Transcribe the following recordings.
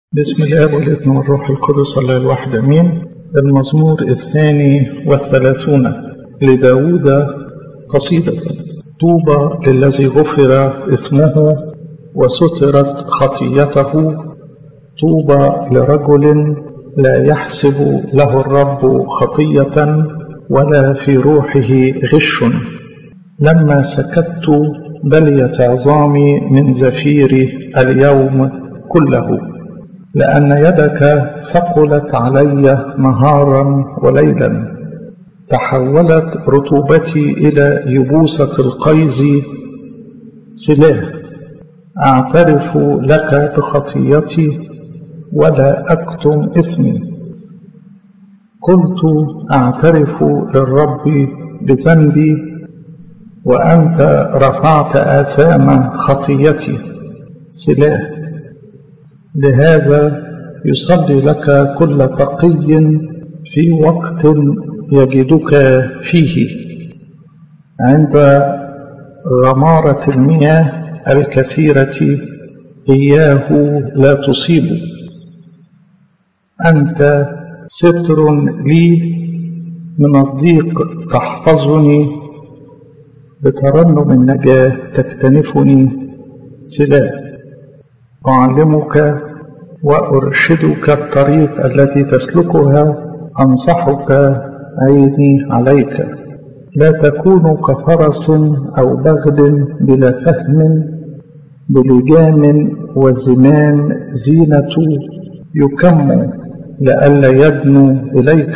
بسم الله والابن والروح القدس الله الواحد امين المزمور الثاني والثلاثون لداود قصيدة طوبى للذي غفر اسمه وسترت خطيته طوبى لرجل لا يحسب له الرب خطية ولا في روحه غش لما سكت بليت عظامي من زفير اليوم كله لأن يدك ثقلت علي نهارا وليلا تحولت رطوبتي إلى يبوسة القيز سلاه أعترف لك بخطيتي ولا أكتم إثمي قلت أعترف للرب بذنبي وأنت رفعت آثام خطيتي سلاه لهذا يصلي لك كل تقي في وقت يجدك فيه عند غمارة المياه الكثيرة إياه لا تصيب أنت ستر لي من الضيق تحفظني بترنم النجاة تكتنفني سلاح أعلمك وأرشدك الطريق التي تسلكها أنصحك عيني عليك لا تكون كفرس أو بغل بلا فهم بلجام وزمان زينة يكم لئلا يدنو إليك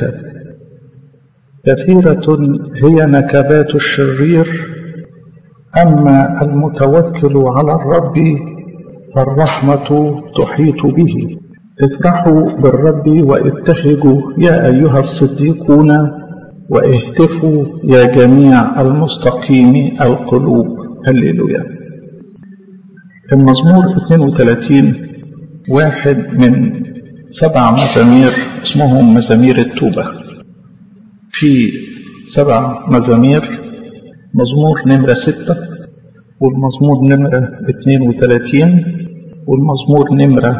كثيرة هي نكبات الشرير أما المتوكل على الرب فالرحمة تحيط به افرحوا بالرب وابتهجوا يا أيها الصديقون واهتفوا يا جميع المستقيم القلوب هللويا المزمور 32 واحد من سبع مزامير اسمهم مزامير التوبة في سبع مزامير مزمور نمرة ستة والمزمور نمرة 32 والمزمور نمرة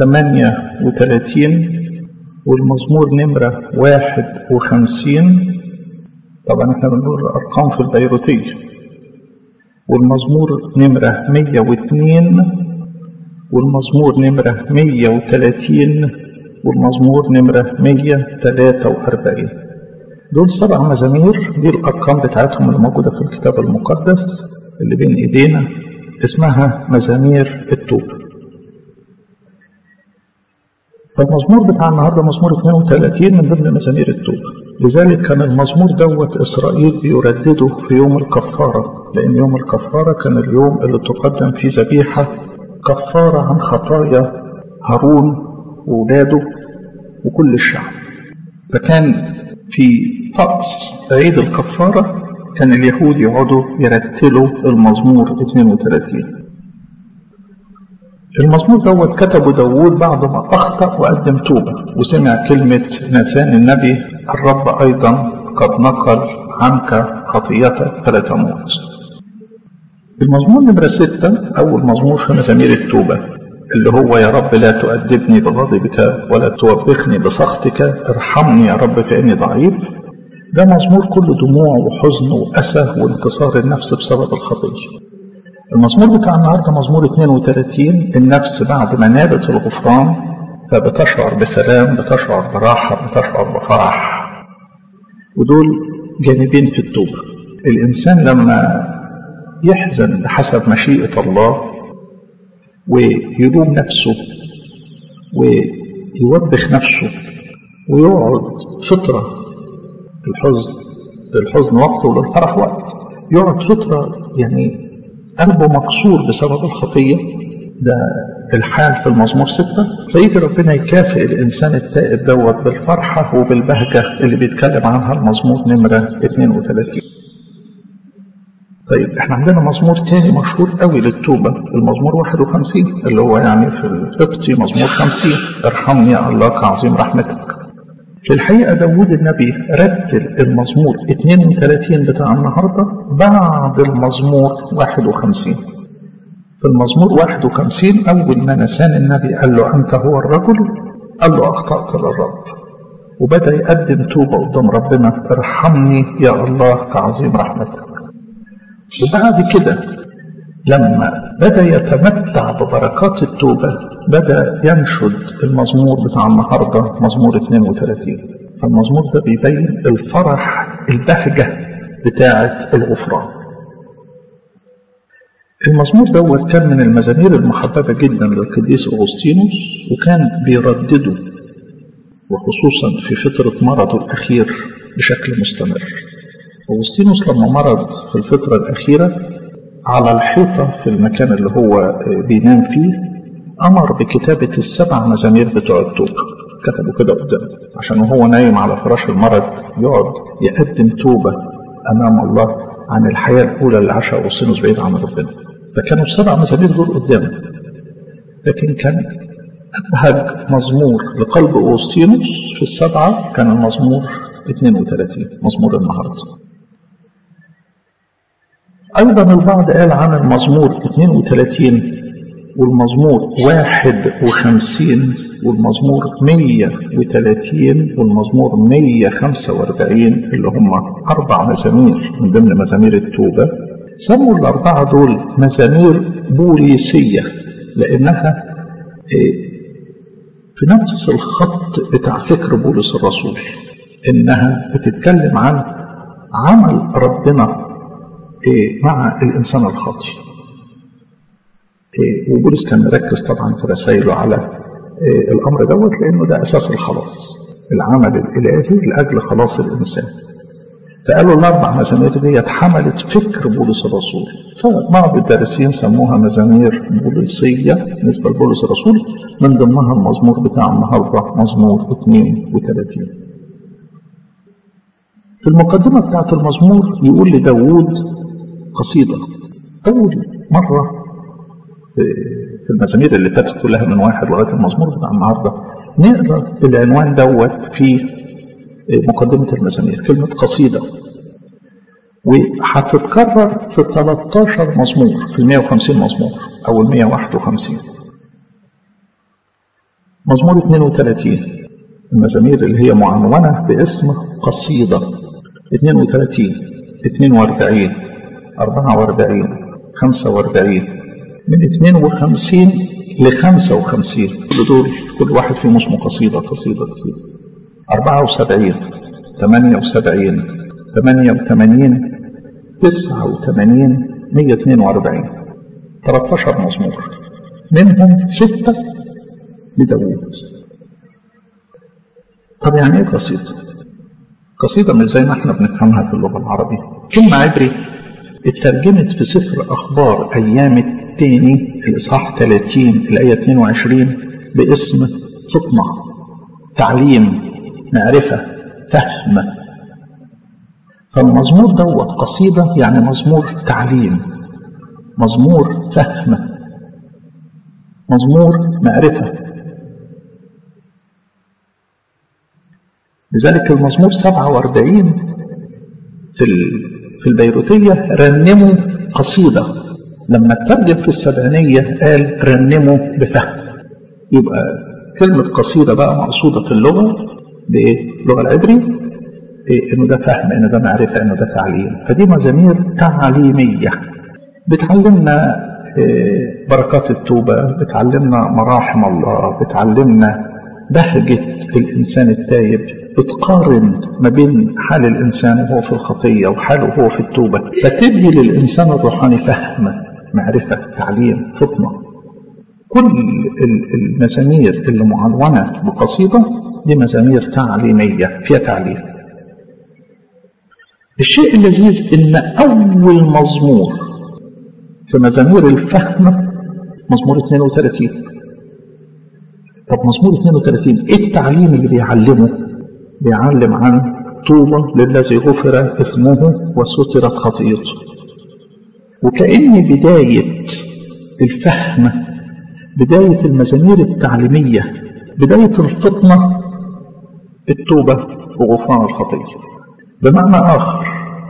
38 والمزمور نمرة 51 طبعا احنا بنقول الأرقام في البيروتية والمزمور نمرة 102 والمزمور نمرة 130 والمزمور نمرة 143 دول سبع مزامير دي الأرقام بتاعتهم اللي موجودة في الكتاب المقدس اللي بين ايدينا اسمها مزامير التوبة فالمزمور بتاع النهاردة مزمور 32 من ضمن مزامير التوبة لذلك كان المزمور دوت إسرائيل بيردده في يوم الكفارة لأن يوم الكفارة كان اليوم اللي تقدم فيه ذبيحة كفارة عن خطايا هارون وولاده وكل الشعب فكان في طقس عيد الكفارة كان اليهود يقعدوا يرتلوا المزمور 32 المزمور دوت كتبه داوود بعد ما أخطأ وقدم توبة وسمع كلمة ناثان النبي الرب أيضا قد نقل عنك خطيتك فلا تموت المزمور نمرة ستة أول مزمور في مزامير التوبة اللي هو يا رب لا تؤدبني بغضبك ولا توبخني بسخطك ارحمني يا رب فإني ضعيف ده مزمور كله دموع وحزن وأسى وانكسار النفس بسبب الخطية المزمور بتاع النهاردة مزمور 32 النفس بعد ما نالت الغفران فبتشعر بسلام بتشعر براحة بتشعر بفرح ودول جانبين في التوبة الإنسان لما يحزن بحسب مشيئة الله ويلوم نفسه ويوبخ نفسه ويقعد فترة الحزن للحزن وقت وللفرح وقت يقعد فترة يعني قلبه مكسور بسبب الخطية ده الحال في المزمور ستة فيجي ربنا يكافئ الإنسان التائب دوت بالفرحة وبالبهجة اللي بيتكلم عنها المزمور نمرة 32 طيب احنا عندنا مزمور تاني مشهور قوي للتوبة المزمور 51 اللي هو يعني في القبطي مزمور 50 ارحمني يا الله كعظيم رحمتك في الحقيقة داود النبي رتل المزمور 32 بتاع النهاردة بعد المزمور 51 في المزمور 51 أول ما نسان النبي قال له أنت هو الرجل قال له أخطأت للرب وبدأ يقدم توبة قدام ربنا ارحمني يا الله كعظيم رحمتك وبعد كده لما بدأ يتمتع ببركات التوبة بدأ ينشد المزمور بتاع النهاردة مزمور 32 فالمزمور ده بيبين الفرح البهجة بتاعة الغفران المزمور دوت كان من المزامير المحببة جدا للقديس أغسطينوس وكان بيردده وخصوصا في فترة مرضه الأخير بشكل مستمر أغسطينوس لما مرض في الفترة الأخيرة على الحيطة في المكان اللي هو بينام فيه أمر بكتابة السبع مزامير بتوع التوبة كتبوا كده قدامه عشان وهو نايم على فراش المرض يقعد يقدم توبة أمام الله عن الحياة الأولى اللي عاشها أغسطينوس بعيد عن ربنا فكانوا السبع مزامير دول قدامه لكن كان أبهج مزمور لقلب أغسطينوس في السبعة كان المزمور 32 مزمور النهارده أيضا البعض قال عن المزمور 32 والمزمور 51 والمزمور 130 والمزمور 145 اللي هم أربع مزامير من ضمن مزامير التوبة سموا الأربعة دول مزامير بوليسية لأنها في نفس الخط بتاع فكر بولس الرسول إنها بتتكلم عن عمل ربنا مع الإنسان الخاطئ وبولس كان مركز طبعا في رسائله على الأمر دوت لأنه ده أساس الخلاص العمل الإلهي لأجل خلاص الإنسان فقالوا الأربع مزامير ديت حملت فكر بولس الرسول فبعض الدارسين سموها مزامير بوليسية بالنسبة لبولس الرسول من ضمنها المزمور بتاع النهارده مزمور 32 في المقدمة بتاعت المزمور يقول لداود قصيدة أول مرة في المزامير اللي فاتت كلها من واحد لغاية المزمور بتاع النهاردة نقرأ العنوان دوت في مقدمة المزامير كلمة قصيدة وهتتكرر في 13 مزمور في ال 150 مزمور أو ال 151 مزمور 32 المزامير اللي هي معنونة باسم قصيدة 32 42 44 45 من 52 ل 55 كل دول كل واحد فيهم اسمه قصيدة قصيدة قصيدة 74 78 88 89 142 13 مزمور منهم ستة لداوود طب يعني ايه قصيدة؟ قصيدة مش زي ما احنا بنفهمها في اللغة العربية كلمة عبري اترجمت في سفر أخبار أيام التاني الإصحاح 30 الآية 22 باسم فطنة تعليم معرفة فهم فالمزمور دوت قصيدة يعني مزمور تعليم مزمور فهم مزمور معرفة لذلك المزمور 47 في في البيروتية رنموا قصيدة لما اترجم في السبعينية قال رنموا بفهم يبقى كلمة قصيدة بقى مقصودة في اللغة بإيه؟ اللغة العبري إيه؟ إنه ده فهم إنه ده معرفة إنه ده تعليم فدي مزامير تعليمية بتعلمنا إيه بركات التوبة بتعلمنا مراحم الله بتعلمنا بهجة الإنسان التايب بتقارن ما بين حال الإنسان وهو في الخطية وحاله وهو في التوبة فتدي للإنسان الروحاني فهم معرفة تعليم فطنة كل المزامير اللي معنونة بقصيدة دي مزامير تعليمية فيها تعليم الشيء اللذيذ ان اول مزمور في مزامير الفهم مزمور 32 طب مزمور 32 ايه التعليم اللي بيعلمه بيعلم عن طوبى للذي غفر اسمه وسترت خطيئته وكأن بداية الفهم بداية المزامير التعليمية بداية الفطنة التوبة وغفران الخطية بمعنى آخر إن عشان أفهم أتوب طبعا احنا بنتكلم في الروحيات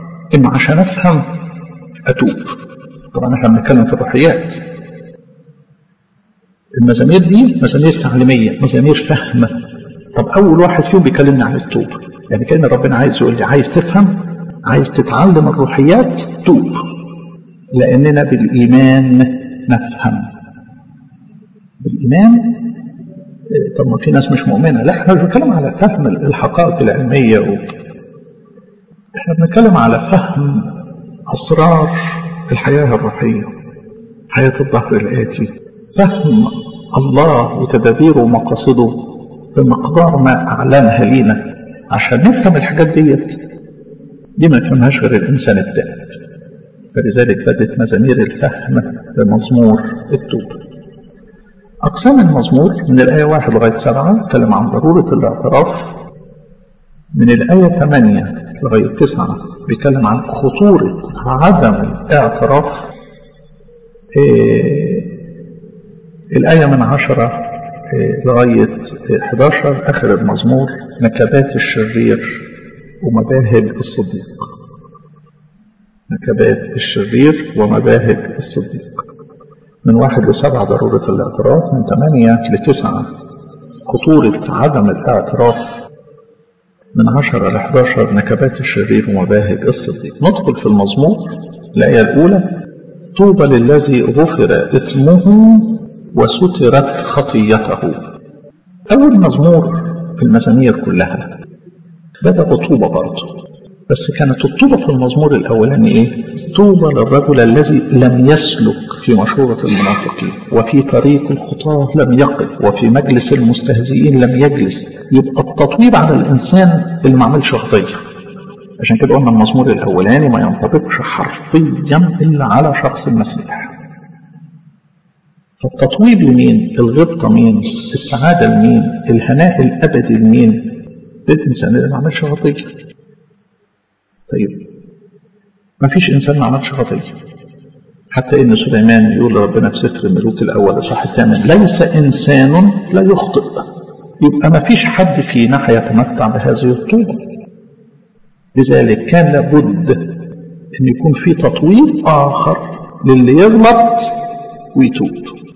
المزامير دي مزامير تعليمية مزامير فهم طب أول واحد فيهم بيكلمنا عن التوبة يعني كأن ربنا عايز يقول لي عايز تفهم عايز تتعلم الروحيات توب لأننا بالإيمان نفهم بالإيمان طب ما في ناس مش مؤمنة لا احنا بنتكلم على فهم الحقائق العلمية و... احنا بنتكلم على فهم أسرار الحياة الروحية حياة الظهر الآتي فهم الله وتدابيره ومقاصده بمقدار ما أعلنها لينا عشان نفهم الحاجات ديت دي ما يفهمهاش غير الإنسان التائب فلذلك بدت مزامير الفهم بمزمور التوبة أقسام المزمور من الآية واحد لغاية سبعة تكلم عن ضرورة الاعتراف من الآية ثمانية لغاية تسعة بيتكلم عن خطورة عدم الاعتراف إيه الآية من عشرة إيه لغاية 11 آخر المزمور نكبات الشرير ومباهج الصديق نكبات الشرير ومباهج الصديق من واحد لسبعة ضرورة الاعتراف من ثمانية لتسعة خطورة عدم الاعتراف من عشرة لحداشر نكبات الشرير ومباهج الصديق ندخل في المزمور الآية الأولى طوبى للذي غفر إثمه وسترت خطيته أول مزمور في المزامير كلها بدأ بطوبة برضه بس كانت الطوبة في المزمور الأولاني إيه؟ طوبى للرجل الذي لم يسلك في مشورة المنافقين وفي طريق الخطاة لم يقف وفي مجلس المستهزئين لم يجلس يبقى التطويب على الإنسان اللي ما عملش خطية عشان كده قلنا المزمور الأولاني ما ينطبقش حرفيا إلا على شخص المسيح فالتطويب لمين؟ الغبطة مين؟ السعادة لمين؟ الهناء الأبدي لمين؟ للإنسان اللي ما عملش خطية طيب ما فيش إنسان ما عملش خطية حتى إن سليمان يقول لربنا في سفر الملوك الأول إصحاح الثامن ليس إنسان لا يخطئ يبقى ما فيش حد فينا هيتمتع بهذه الطوبة لذلك كان لابد أن يكون في تطوير آخر للي يغلط ويتوب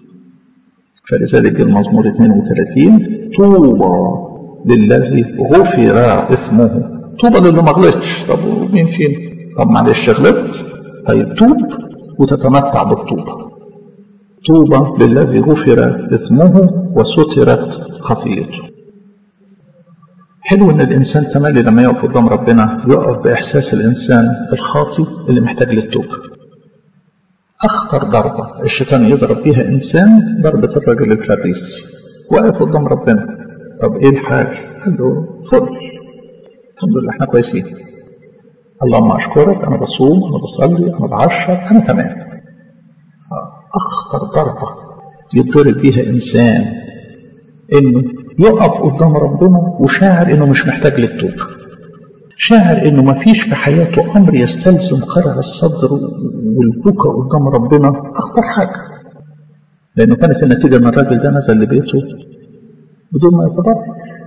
فلذلك المزمور 32 طوبى للذي غفر إثمه طوبى للي ما غلطش طب مين فينا طب معلش غلطت طيب توب وتتمتع بالطوبة طوبى للذي غفر اسمه وسترت خطيئته حلو ان الانسان تملي لما يقف قدام ربنا يقف باحساس الانسان الخاطي اللي محتاج للتوبه اخطر ضربه الشيطان يضرب بيها انسان ضربه الرجل الفريسي واقف قدام ربنا طب ايه الحال قال له فل الحمد لله احنا كويسين اللهم اشكرك انا بصوم انا بصلي انا بعشر انا تمام اخطر ضربه يضرب بيها انسان انه يقف قدام ربنا وشاعر انه مش محتاج للتوبه شاعر انه ما فيش في حياته امر يستلزم قرع الصدر والبكاء قدام ربنا اخطر حاجه لانه كانت النتيجه ان الراجل ده نزل لبيته بدون ما يتضرر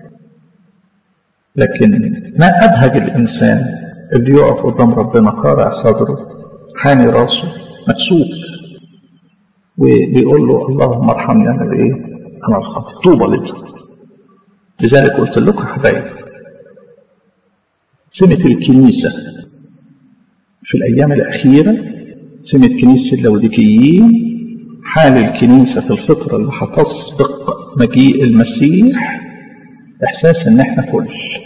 لكن ما ابهج الانسان اللي يقف قدام ربنا قارع صدره حامي راسه مكسوف وبيقول له اللهم ارحمني انا الايه؟ انا الخاطئ طوبى لذا لذلك قلت لكم يا حبايب سمة الكنيسة في الأيام الأخيرة سمة كنيسة اللوديكيين حال الكنيسة في الفترة اللي هتسبق مجيء المسيح إحساس إن إحنا كل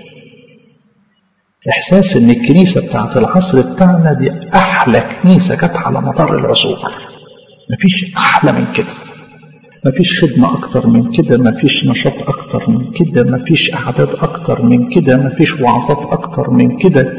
إحساس إن الكنيسة بتاعت العصر بتاعنا دي أحلى كنيسة جت على مدار العصور مفيش أحلى من كده مفيش خدمة أكتر من كده مفيش نشاط أكتر من كده مفيش أعداد أكتر من كده مفيش وعظات أكتر من كده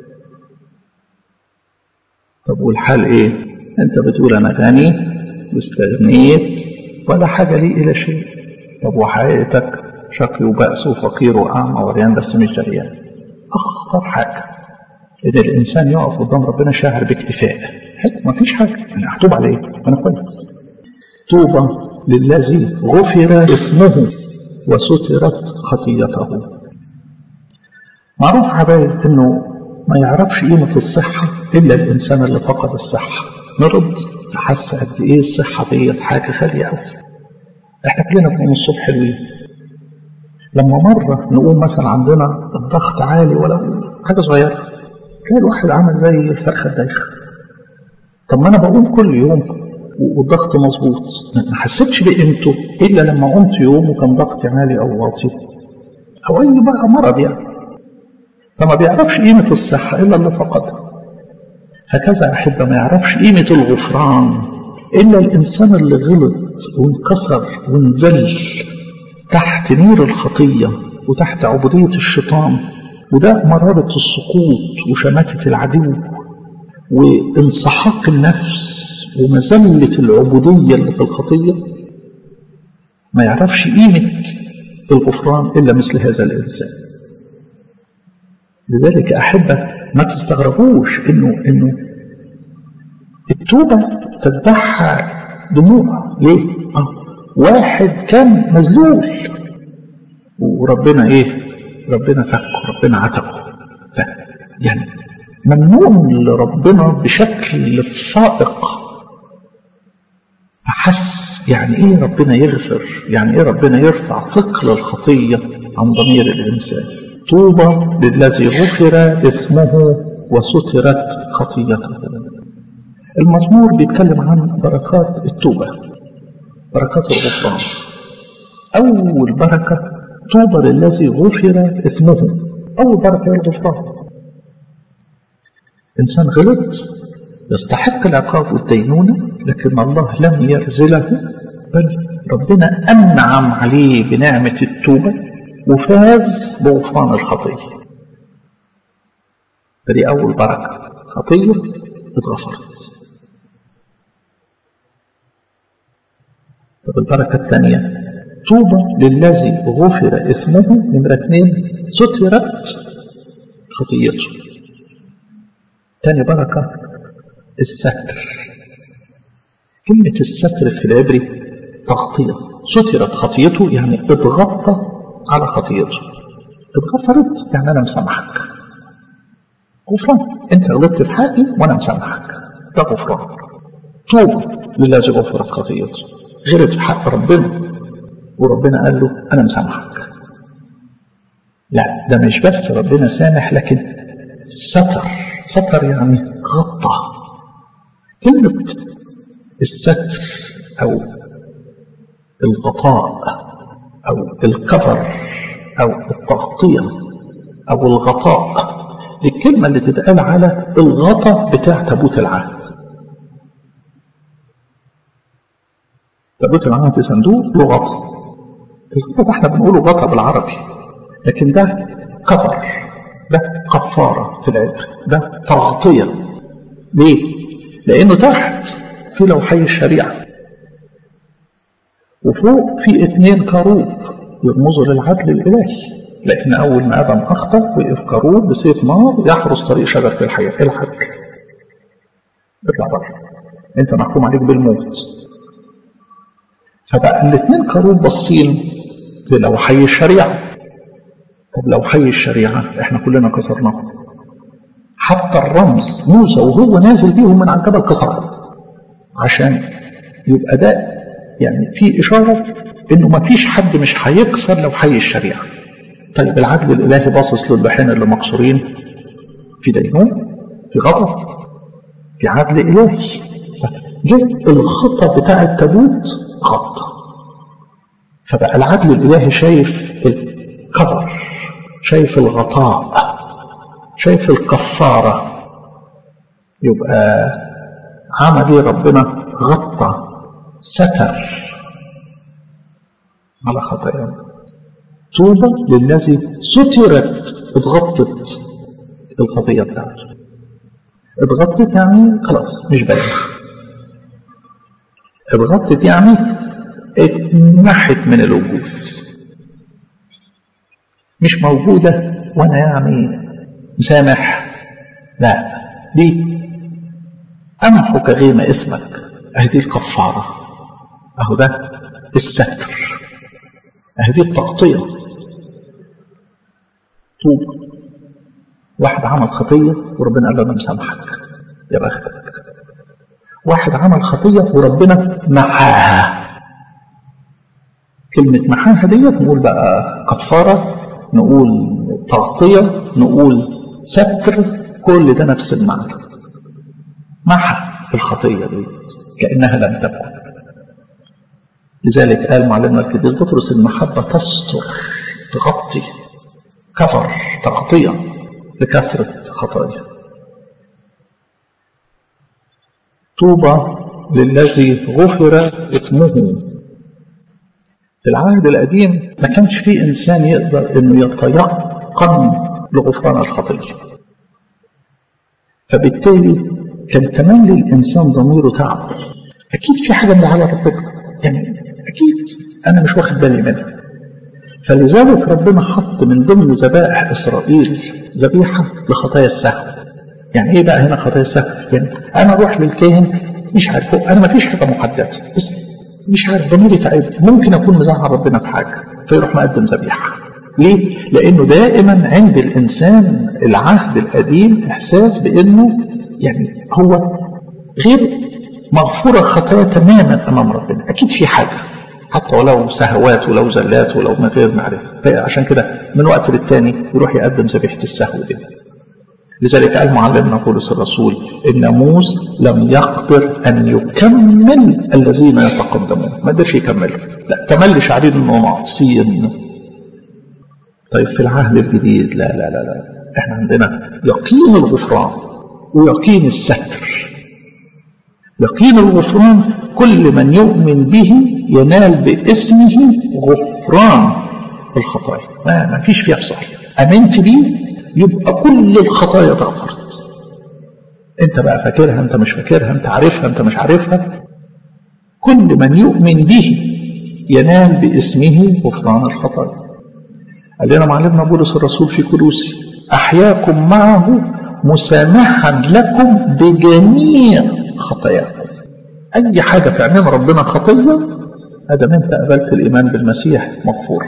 طب والحال إيه؟ أنت بتقول أنا غني واستغنيت ولا حاجة لي إلى شيء طب وحقيقتك شقي وبأس وفقير وأعمى وريان بس مش دريان أخطر حاجة إن الإنسان يقف قدام ربنا شاعر باكتفاء ما فيش حاجة أنا هتوب عليه أنا كويس طوبى للذي غفر إثمه وسترت خطيته معروف حبايب إنه ما يعرفش قيمة الصحة إلا الإنسان اللي فقد الصحة مرض فحس قد إيه الصحة ديت حاجة غالية أوي احنا كلنا بنقوم الصبح حلوين لما مرة نقوم مثلا عندنا الضغط عالي ولو حاجة صغيرة تلاقي الواحد عامل زي الفرخة الدايخة طب ما أنا بقوم كل يوم والضغط مظبوط ما حسيتش بقيمته إلا لما قمت يوم وكان ضغطي عالي أو واطي أو أي بقى مرض يعني فما بيعرفش قيمة الصحة إلا اللي فقدها هكذا أحب ما يعرفش قيمة الغفران إلا الإنسان اللي غلط وانكسر وانزل تحت نير الخطية وتحت عبودية الشيطان وده مرارة السقوط وشماتة العدو وانسحاق النفس ومذلة العبودية اللي في الخطية ما يعرفش قيمة الغفران إلا مثل هذا الإنسان لذلك أحبة ما تستغربوش إنه إنه التوبة تتبعها دموع ليه؟ آه. واحد كان مذلول وربنا ايه ربنا فكه ربنا عتقه ف يعني ممنون لربنا بشكل فائق فحس يعني ايه ربنا يغفر يعني ايه ربنا يرفع ثقل الخطية عن ضمير الإنسان طوبى للذي غفر إثمه وسترت خطيته المزمور بيتكلم عن بركات التوبة بركات الغفران أول بركة طوبى للذي غفر اسمه أول بركة الغفران إنسان غلط يستحق العقاب والدينونة لكن الله لم يرزله بل ربنا أنعم عليه بنعمة التوبة وفاز بغفران الخطية فدي أول بركة خطية اتغفرت طب البركة الثانية طوبى للذي غفر اسمه نمرة اثنين سترت خطيته ثاني بركة الستر كلمة الستر في العبري تغطية سترت خطيته يعني اتغطى على خطيته اتغفرت يعني أنا مسامحك غفران أنت غلطت في حقي وأنا مسامحك ده غفران طوبى للذي غفرت خطيته غلط في حق ربنا وربنا قال له أنا مسامحك لا ده مش بس ربنا سامح لكن ستر ستر يعني غطى كلمة الستر أو الغطاء أو الكفر أو التغطية أو الغطاء دي الكلمة اللي تتقال على الغطاء بتاع تابوت العهد تابوت العهد صندوق له غطاء الغطاء ده احنا بنقوله غطاء بالعربي لكن ده كفر ده كفارة في العبر ده تغطية ليه؟ لأنه تحت في لوحي الشريعة وفوق في اتنين كروب يرمزوا للعدل الإلهي لكن أول ما آدم أخطأ وقف كروب بسيف نار يحرس طريق شجرة الحياة العدل اطلع بره أنت محكوم عليك بالموت فبقى الاثنين كروب باصين للوحي الشريعة طب لوحي الشريعة احنا كلنا كسرناه حتى الرمز موسى وهو نازل بيهم من على الجبل كسرها عشان يبقى ده يعني في إشارة إنه ما فيش حد مش هيكسر لوحي الشريعة طيب العدل الإلهي باصص للبحين اللي مكسورين في دينون في غضب في عدل إلهي جه الخطة بتاع التابوت غطى فبقى العدل الإلهي شايف الكفر شايف الغطاء شايف الكفارة يبقى عمل ايه ربنا غطى ستر على خطايانا طوبى للذي سترت اتغطت الخطية بتاعته اتغطت يعني خلاص مش باينة اتغطت يعني اتمحت من الوجود مش موجودة وانا يعني مسامح لا دي أمحو كغيم إثمك أهدي الكفارة أهو ده الستر أهدي التغطية طوب واحد عمل خطية وربنا قال له أنا مسامحك يا بختك واحد عمل خطية وربنا معاها كلمة محاها ديت نقول بقى كفارة نقول تغطية نقول ستر كل ده نفس المعنى محى الخطية ديت كأنها لم تكن لذلك قال معلمنا القديس بطرس المحبة تستر تغطي كفر تغطية لكثرة خطايا طوبى للذي غفر إثمه في العهد القديم ما كانش فيه إنسان يقدر إنه يتيقن لغفران الخطية فبالتالي كان تملي الإنسان ضميره تعب أكيد في حاجة من على ربنا يعني أكيد أنا مش واخد بالي منها فلذلك ربنا حط من ضمن ذبائح إسرائيل ذبيحة لخطايا السهو يعني إيه بقى هنا خطايا السهو يعني أنا أروح للكاهن مش عارف أنا ما فيش حاجة محددة بس مش عارف ضميري تعب ممكن أكون مزعل ربنا في حاجة فيروح مقدم ذبيحة ليه؟ لأنه دائما عند الإنسان العهد القديم إحساس بأنه يعني هو غير مغفورة خطايا تماما أمام ربنا أكيد في حاجة حتى ولو سهوات ولو زلات ولو من غير معرفة فعشان كده من وقت للتاني يروح يقدم ذبيحة السهو دي لذلك قال معلمنا بولس الرسول الناموس لم يقدر أن يكمل الذين يتقدمون ما قدرش يكمله لا تملي شعرين انه ناقصين طيب في العهد الجديد لا لا لا لا احنا عندنا يقين الغفران ويقين الستر يقين الغفران كل من يؤمن به ينال باسمه غفران الخطايا ما, ما فيش فيها فصل امنت بيه يبقى كل الخطايا اتغفرت انت بقى فاكرها انت مش فاكرها انت عارفها انت مش عارفها كل من يؤمن به ينال باسمه غفران الخطايا قال لنا معلمنا بولس الرسول في كلوسي احياكم معه مسامحا لكم بجميع خطاياكم اي حاجه تعمل ربنا خطيه ادم انت قبلت الايمان بالمسيح مغفور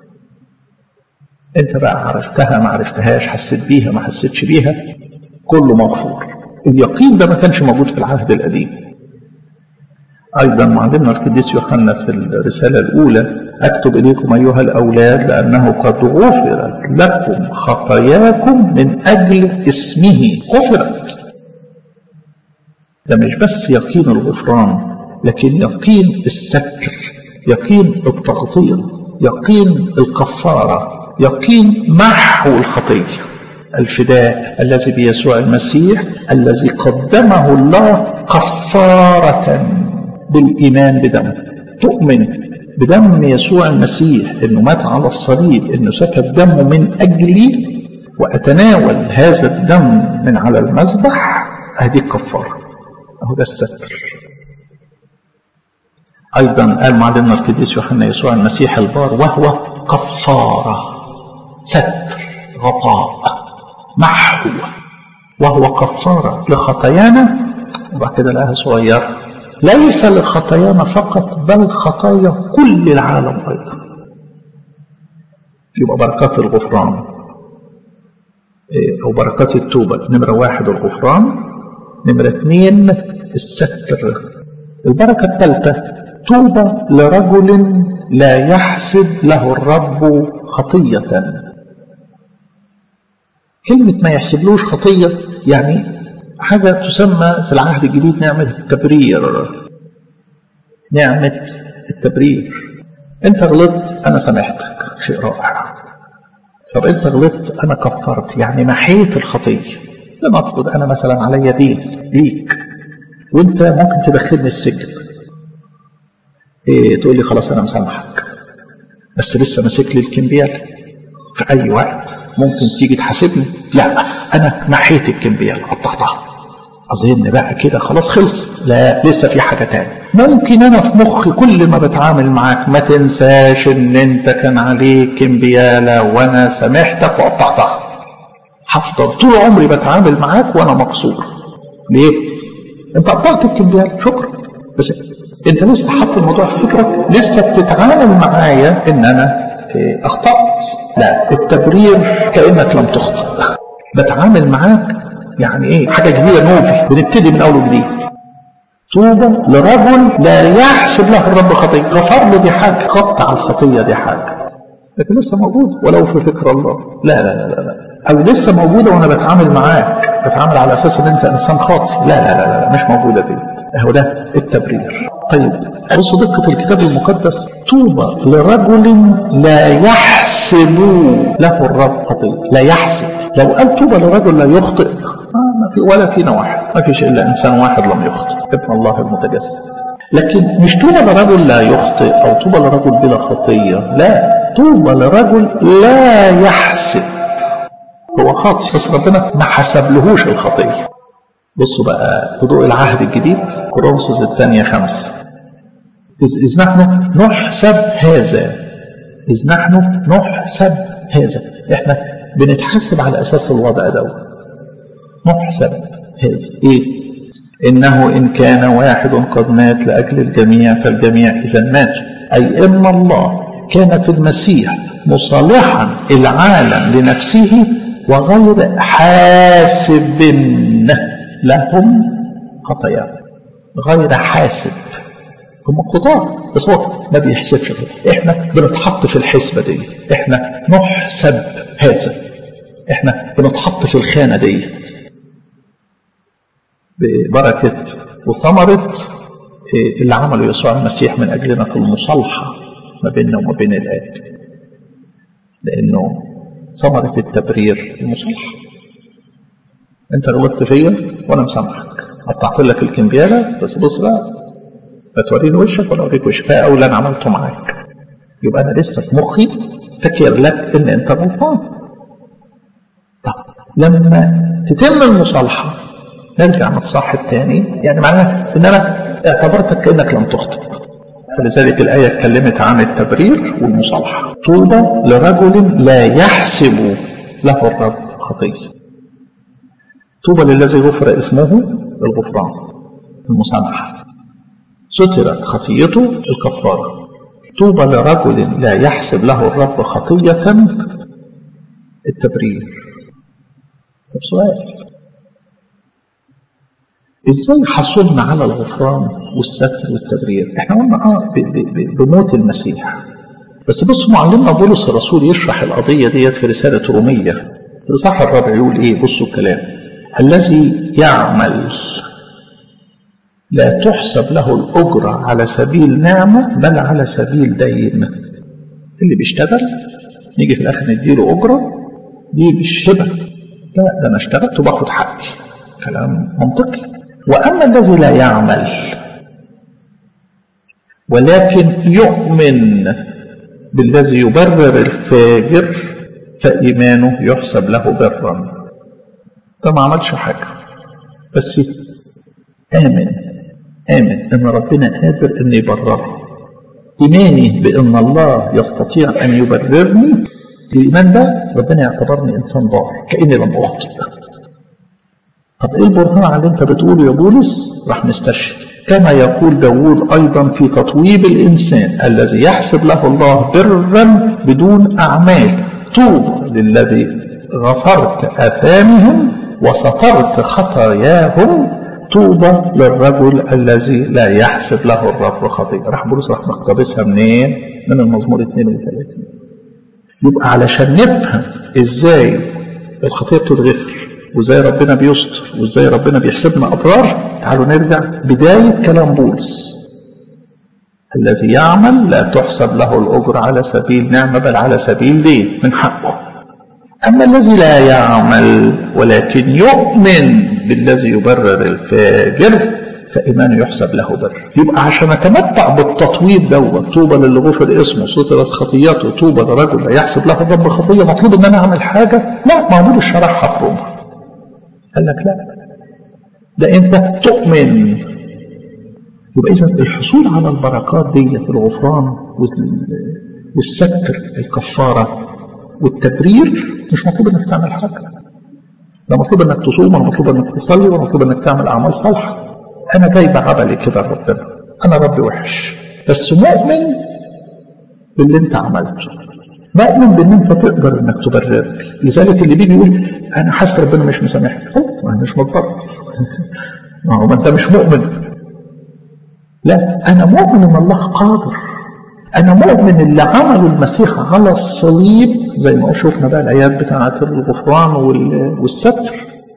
انت بقى عرفتها ما عرفتهاش حسيت بيها ما حسيتش بيها كله مغفور اليقين ده ما كانش موجود في العهد القديم ايضا معلمنا القديس يوحنا في الرساله الاولى اكتب اليكم ايها الاولاد لانه قد غفرت لكم خطاياكم من اجل اسمه غفرت ده مش بس يقين الغفران لكن يقين الستر يقين التغطيه يقين الكفاره يقين محو الخطيه الفداء الذي بيسوع المسيح الذي قدمه الله كفاره بالايمان بدمه تؤمن بدم يسوع المسيح انه مات على الصليب انه سفك دمه من اجلي واتناول هذا الدم من على المذبح هذه الكفاره اهو ده الستر ايضا قال معلمنا القديس يوحنا يسوع المسيح البار وهو كفاره ستر غطاء محو وهو كفاره لخطايانا وبعد كده لقاها صغيره ليس لخطايانا فقط بل خطايا كل العالم ايضا يبقى بركات الغفران او بركات التوبه نمره واحد الغفران نمره اثنين الستر البركه الثالثه توبه لرجل لا يحسب له الرب خطيه كلمه ما يحسبلوش خطيه يعني حاجة تسمى في العهد الجديد نعمة التبرير نعمة التبرير انت غلطت انا سامحتك شيء رائع طب انت غلطت انا كفرت يعني محيت الخطية لنفرض انا مثلا عليا دين ليك وانت ممكن تدخلني السجن ايه تقول لي خلاص انا مسامحك بس لسه ماسك لي الكمبيال في اي وقت ممكن تيجي تحاسبني لا انا محيت الكمبيال قطعتها اظن بقى كده خلاص خلصت لا لسه في حاجه تاني ممكن انا في مخي كل ما بتعامل معاك ما تنساش ان انت كان عليك كمبياله وانا سامحتك وقطعتها هفضل طول عمري بتعامل معاك وانا مكسور ليه انت قطعت الكمبياله شكرا بس انت لسه حاطط الموضوع في فكرك لسه بتتعامل معايا ان انا اخطات لا التبرير كانك لم تخطئ بتعامل معاك يعني ايه حاجه جديده نوفي بنبتدي من اول وجديد طوبى لرجل لا يحسب له الرب خطيه غفر له دي حاجه غطى على الخطيه دي حاجه لكن لسه موجود ولو في فكر الله لا لا لا لا, لا. او لسه موجوده وانا بتعامل معاك بتعامل على اساس ان انت انسان خاطئ لا لا لا, لا مش موجوده دي اهو ده التبرير طيب بصوا دقه الكتاب المقدس طوبى لرجل لا يحسب له الرب خطيه لا يحسب لو قال طوبى لرجل لا يخطئ ما في ولا فينا واحد ما فيش الا انسان واحد لم يخطئ ابن الله المتجسد لكن مش طوبى لرجل لا يخطئ او طوبى لرجل بلا خطيه لا طوبى لرجل لا يحسب هو خاطئ بس ربنا ما حسبلهوش الخطيه بصوا بقى في ضوء العهد الجديد كورنثوس الثانيه خمسه إذ نحن نحسب هذا إذ نحن نحسب هذا إحنا بنتحسب على أساس الوضع دوت نحسب هذا إيه إنه إن كان واحد قد مات لأجل الجميع فالجميع إذا مات أي إن الله كان في المسيح مصالحا العالم لنفسه وغير حاسب لهم خطاياهم غير حاسب هم خطاة بس هو ما بيحسبش احنا بنتحط في الحسبة دي احنا نحسب هذا احنا بنتحط في الخانة ديت ببركة وثمرة اللي عمله يسوع المسيح من أجلنا في المصالحة ما بيننا وما بين الآب لأنه ثمرة التبرير المصالحة أنت غلطت فيا وأنا مسامحك قطعت لك الكمبيالة بس بص بقى لا توريني وشك ولا أوريك وشك أو اللي أنا عملته معاك يبقى أنا لسه في مخي فاكر لك إن أنت غلطان طب لما تتم المصالحة نرجع نتصاحب تاني يعني معناها ان انا اعتبرتك كانك لم تخطئ فلذلك الآية اتكلمت عن التبرير والمصالحة طوبى لرجل لا يحسب له الرب خطية طوبى للذي غفر اسمه الغفران المسامحة سترت خطيته الكفارة طوبى لرجل لا يحسب له الرب خطية التبرير طب سؤال ازاي حصلنا على الغفران والستر والتبرير احنا قلنا اه بموت المسيح بس بص معلمنا بولس الرسول يشرح القضية ديت في رسالة رومية في الإصحاح الرابع يقول ايه بصوا الكلام الذي يعمل لا تحسب له الأجرة على سبيل نعمة بل على سبيل دين اللي بيشتغل نيجي في الآخر نديله أجرة دي مش هبة لا ده أنا اشتغلت وباخد حقي كلام منطقي وأما الذي لا يعمل ولكن يؤمن بالذي يبرر الفاجر فإيمانه يحسب له برا فما عملش حاجة بس آمن آمن إن ربنا قادر إن يبرره إيماني بإن الله يستطيع أن يبررني الإيمان ده ربنا يعتبرني إنسان ضار كأني لم أخطئ طب ايه البرهان على اللي انت بتقوله يا بولس راح نستشهد كما يقول داود ايضا في تطويب الانسان الذي يحسب له الله برا بدون اعمال طوبى للذي غفرت اثامهم وسترت خطاياهم طوبى للرجل الذي لا يحسب له الرب خطيئة راح بولس راح مقتبسها منين من المزمور 32 يبقى علشان نفهم ازاي الخطيئة بتتغفر وازاي ربنا بيستر وازاي ربنا بيحسبنا اضرار تعالوا نرجع بدايه كلام بولس الذي يعمل لا تحسب له الاجر على سبيل نعمه بل على سبيل دين من حقه اما الذي لا يعمل ولكن يؤمن بالذي يبرر الفاجر فإيمانه يحسب له بر يبقى عشان أتمتع بالتطويب دوت طوبى للي غفر اسمه سترت خطيته طوبى لرجل لا يحسب له الرب خطية مطلوب إن أنا أعمل حاجة لا معمول الشرح في روما قال لك لا ده انت تؤمن يبقى اذا الحصول على البركات ديت الغفران والستر الكفاره والتبرير مش مطلوب انك تعمل حاجه ده مطلوب انك تصوم ولا مطلوب انك تصلي ولا مطلوب انك تعمل اعمال صالحه انا جايب عملي كده لربنا انا ربي وحش بس مؤمن باللي انت عملته مؤمن بان انت تقدر انك تبرر لذلك اللي بيجي يقول انا حاسس ربنا مش مسامحني خلاص ما مش مضطر ما هو ما انت مش مؤمن لا أنا مؤمن أن الله قادر أنا مؤمن اللي عمله المسيح على الصليب زي ما شفنا بقى الآيات بتاعة الغفران والستر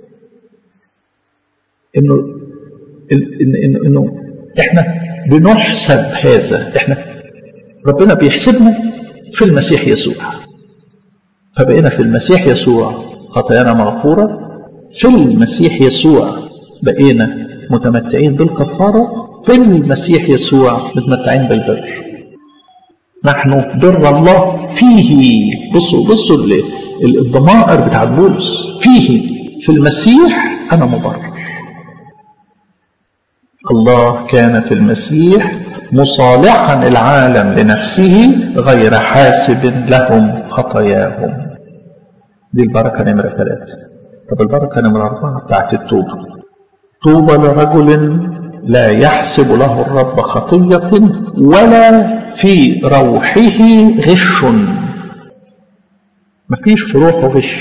إنه إنه إنه إحنا بنحسب هذا إحنا ربنا بيحسبنا في المسيح يسوع فبقينا في المسيح يسوع خطايانا مغفورة في المسيح يسوع بقينا متمتعين بالكفارة في المسيح يسوع متمتعين بالبر نحن بر الله فيه بصوا بصوا الضمائر بتاع بولس فيه في المسيح أنا مبرر الله كان في المسيح مصالحا العالم لنفسه غير حاسب لهم خطاياهم دي البركة نمرة ثلاثة طب البركة نمرة أربعة بتاعت التوبة طوبى لرجل لا يحسب له الرب خطية ولا في روحه غش مفيش في روحه غش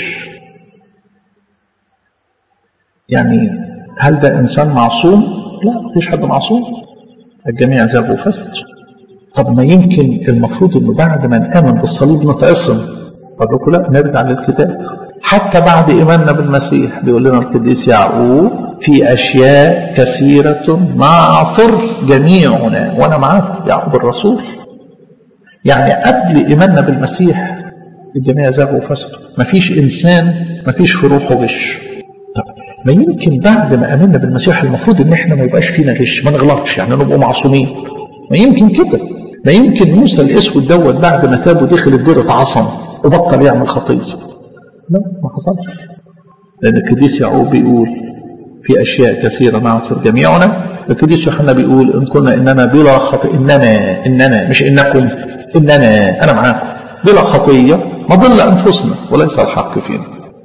يعني هل ده إنسان معصوم؟ لا مفيش حد معصوم الجميع زاغوا وفسد طب ما يمكن المفروض انه بعد ما نآمن بالصليب نتعصم قال لكم لا نرجع للكتاب حتى بعد إيماننا بالمسيح بيقول لنا القديس يعقوب في أشياء كثيرة نعصر جميعنا وأنا معاكم يعقوب الرسول يعني قبل إيماننا بالمسيح الجميع زاغوا وفسدوا مفيش إنسان مفيش في روحه غش طب ما يمكن بعد ما آمنا بالمسيح المفروض إن إحنا ما يبقاش فينا غش ما نغلطش يعني نبقى معصومين ما يمكن كده ما يمكن موسى الأسود دوت بعد ما تاب ودخل الدير اتعصم وبطل يعمل خطية لا ما حصلش لأن القديس يعقوب بيقول في أشياء كثيرة نعصر جميعنا القديس يوحنا بيقول إن كنا إننا بلا خطية إننا إننا مش إنكم إننا أنا معاكم بلا خطية نضل أنفسنا وليس الحق فينا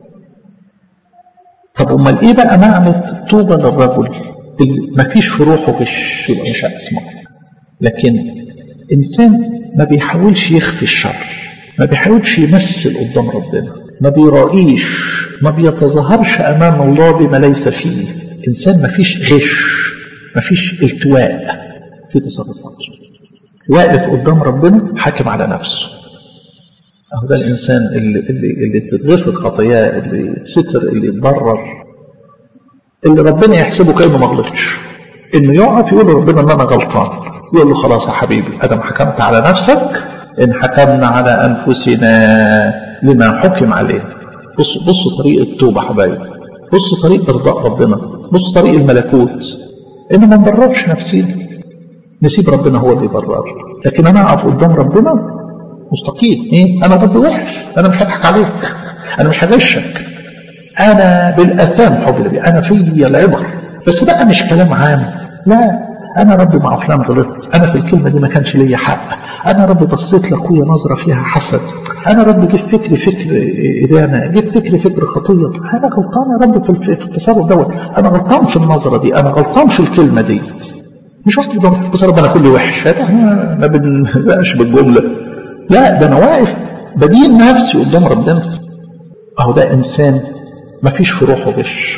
طب أمال إيه بقى معنى طوبى للرجل اللي ما فيش في روحه غش يبقى مش هتسمع لكن إنسان ما بيحاولش يخفي الشر ما بيحاولش يمثل قدام ربنا ما بيرائيش ما بيتظاهرش أمام الله بما ليس فيه إنسان ما فيش غش ما فيش التواء في تصرفاته واقف قدام ربنا حاكم على نفسه أهو ده الإنسان اللي, اللي, اللي تتغفر خطاياه اللي ستر اللي يتبرر اللي ربنا يحسبه كأنه ما غلطش إنه يقف يقول لربنا إن أنا غلطان يقول له خلاص يا حبيبي أدم حكمت على نفسك إن حكمنا على أنفسنا لما حكم علينا بصوا بصوا طريق التوبة حبايبي بصوا طريق إرضاء ربنا بصوا طريق الملكوت إن ما نبررش نفسينا نسيب ربنا هو اللي يبرر لكن أنا أقف قدام ربنا مستقيم إيه أنا رب وحش أنا مش هضحك عليك أنا مش هغشك أنا بالأثام حب لي أنا في العبر بس بقى مش كلام عام لا أنا ربي مع فلان غلطت أنا في الكلمة دي ما كانش ليا حق أنا ربي بصيت لأخويا نظرة فيها حسد أنا ربي جه فكري فكر إدانة جه فكري فكر خطية أنا غلطان يا رب في التصرف دوت أنا غلطان في النظرة دي أنا غلطان في الكلمة دي مش واحد يقول بص ربنا كله وحش احنا ما بنبقاش بالجملة لا ده أنا واقف بدين نفسي قدام ربنا أهو ده إنسان ما فيش في روحه غش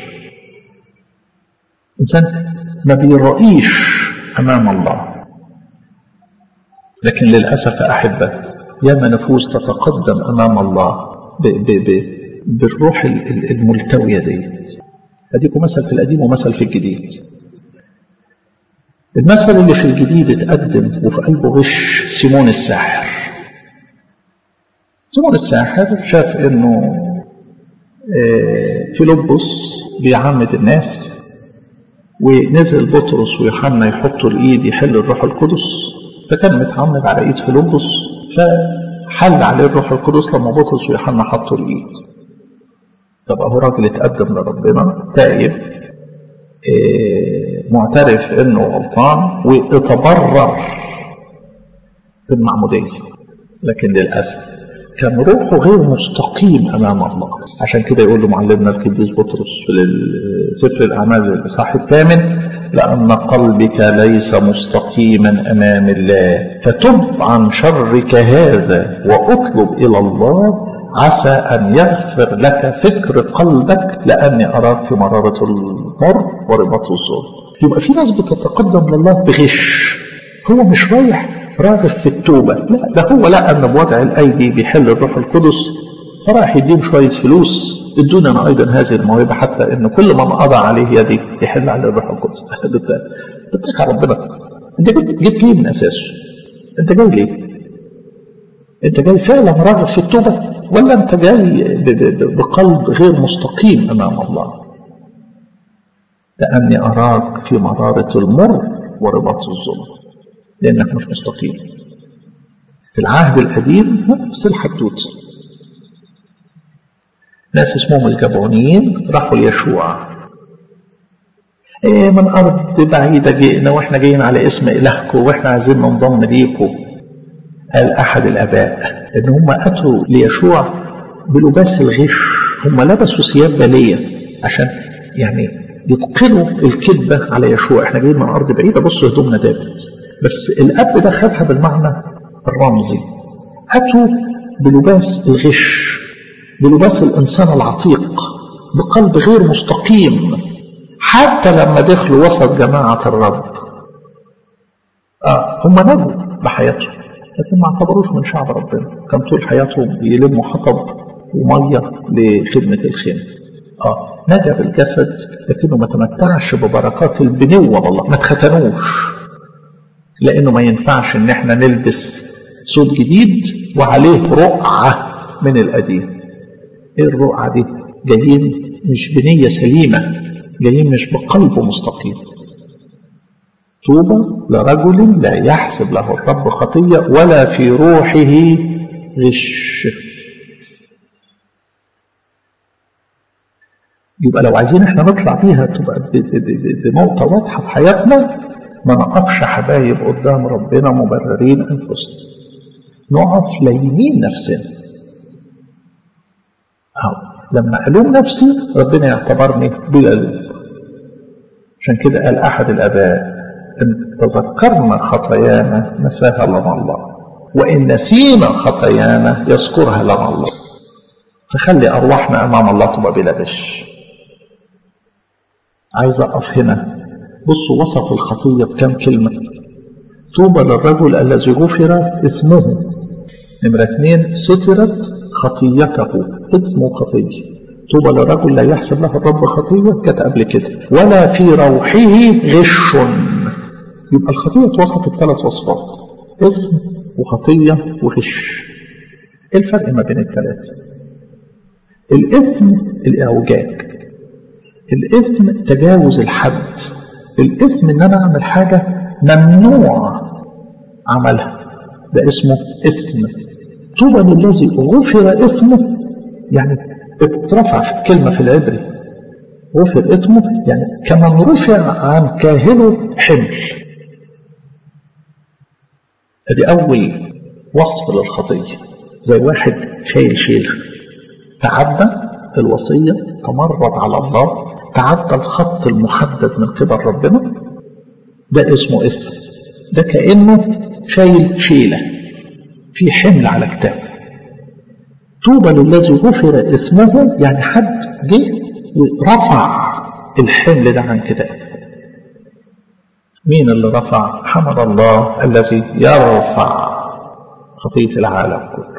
إنسان ما بيرائيش أمام الله لكن للأسف أحبة ياما نفوس تتقدم أمام الله ب ب ب بالروح الملتوية ديت أديكم مثل في القديم ومثل في الجديد المثل اللي في الجديد اتقدم وفي قلبه غش سيمون الساحر سيمون الساحر شاف انه فيلبس بيعمد الناس ونزل بطرس ويوحنا يحطوا الايد يحل الروح القدس فكان متعمد على ايد فيلبس فحل عليه الروح القدس لما بطرس ويوحنا حطوا الايد طب اهو راجل اتقدم لربنا تائب إيه معترف انه غلطان واتبرر في المعموديه لكن للاسف كان روحه غير مستقيم امام الله عشان كده يقول له معلمنا القديس بطرس في سفر الاعمال الاصحاح الثامن لان قلبك ليس مستقيما امام الله فتب عن شرك هذا واطلب الى الله عسى ان يغفر لك فكر قلبك لاني اراك في مراره المر ورباط الظلم يبقى في ناس بتتقدم لله بغش هو مش رايح راغب في التوبة لا ده هو لقى ان بوضع الايدي بيحل الروح القدس فراح يديهم شوية فلوس ادوني انا ايضا هذه الموهبة حتى ان كل من قضى عليه يدي يحل عليه الروح القدس بتتكع ربنا انت جيت جيت ليه من اساسه انت جاي ليه انت جاي فعلا راغب في التوبة ولا انت جاي بقلب غير مستقيم امام الله لاني اراك في مرارة المر ورباط الظلم لانك مش مستقيم في العهد القديم نفس الحدوته ناس اسمهم الجبعونيين راحوا ليشوع ايه من ارض بعيده جئنا واحنا جايين على اسم الهكم واحنا عايزين ننضم ليكم قال احد الاباء ان هم اتوا ليشوع بلباس الغش هم لبسوا ثياب باليه عشان يعني يتقنوا الكذبه على يشوع احنا جايين من ارض بعيده بصوا هدومنا دابت بس الاب ده خدها بالمعنى الرمزي اتوا بلباس الغش بلباس الإنسان العتيق بقلب غير مستقيم حتى لما دخلوا وسط جماعة الرب آه هم نجوا بحياتهم لكن ما اعتبروش من شعب ربنا كان طول حياتهم يلموا حطب ومية لخدمة الخيمة آه نجا بالجسد لكنه ما تمتعش ببركات البنوة والله ما اتختنوش لأنه ما ينفعش إن احنا نلبس صوت جديد وعليه رقعة من القديم ايه الرقعة دي جايين مش بنية سليمة جايين مش بقلب مستقيم طوبى لرجل لا يحسب له الرب خطية ولا في روحه غش يبقى لو عايزين احنا نطلع بيها تبقى بنقطة واضحة في حياتنا ما نقفش حبايب قدام ربنا مبررين انفسنا نقف لايمين نفسنا أو لما ألوم نفسي ربنا يعتبرني بلا لوم عشان كده قال أحد الآباء إن تذكرنا خطايانا نساها لنا الله وإن نسينا خطايانا يذكرها لنا الله فخلي أرواحنا أمام الله تبقى بلا غش عايز أقف هنا بصوا وصف الخطية بكم كلمة طوبى للرجل الذي غفر اسمه نمرة اثنين سترت خطيته اسمه خطية طوبى للرجل لا يحسب له الرب خطية كانت قبل كده ولا في روحه غش يبقى الخطية اتوصفت ثلاث وصفات اسم وخطية وغش ايه الفرق ما بين الثلاثة الإثم الإعوجاج الإثم تجاوز الحد الإثم إن أنا أعمل حاجة ممنوع عملها ده اسمه إثم طوبى للذي غفر إثمه يعني اترفع في الكلمة في العبري غفر إثمه يعني كمن رفع عن كاهله حمل ادي أول وصف للخطية زي واحد شايل شيلة تعدى الوصية تمرد على الله تعدى الخط المحدد من قبل ربنا ده اسمه إثم ده كأنه شايل شيلة في حمل على كتابه طوبى للذي غفر اسمه يعني حد جه ورفع الحمل ده عن كتابه مين اللي رفع حمل الله الذي يرفع خطية العالم كله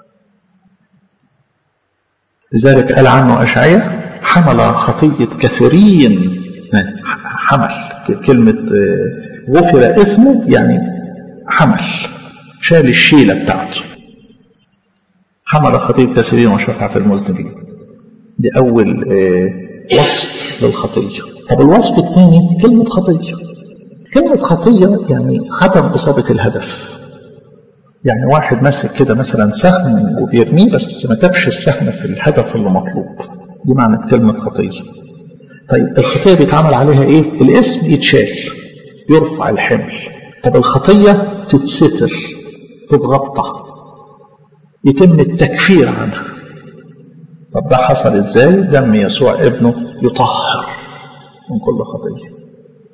لذلك قال عنه أشعية حمل خطية كثيرين حمل كلمة غفر اسمه يعني حمل شال الشيلة بتاعته حمل خطية كثيرين وشفع في المذنبين دي أول وصف للخطية طب الوصف الثاني كلمة خطية كلمة خطية يعني عدم إصابة الهدف يعني واحد ماسك كده مثلا سهم وبيرميه بس ما جابش السهم في الهدف اللي مطلوب دي معنى كلمة خطية طيب الخطية بيتعمل عليها ايه الاسم يتشال يرفع الحمل طب الخطية تتستر تتغطى يتم التكفير عنها طب ده حصل ازاي دم يسوع ابنه يطهر من كل خطية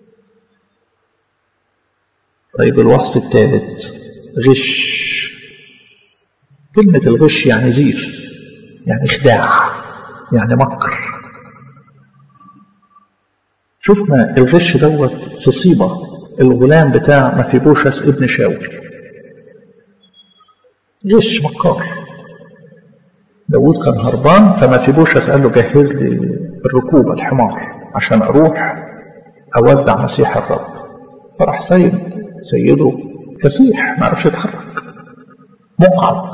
طيب الوصف الثالث غش كلمة الغش يعني زيف يعني خداع يعني مكر شفنا الغش دوت في صيبة الغلام بتاع مفيبوشس ابن شاول غش مكار داود كان هربان فمفيبوشس قال له جهز لي الركوبة الحمار عشان أروح أودع مسيح الرب فراح سيد سيده كسيح ما عرفش يتحرك مقعد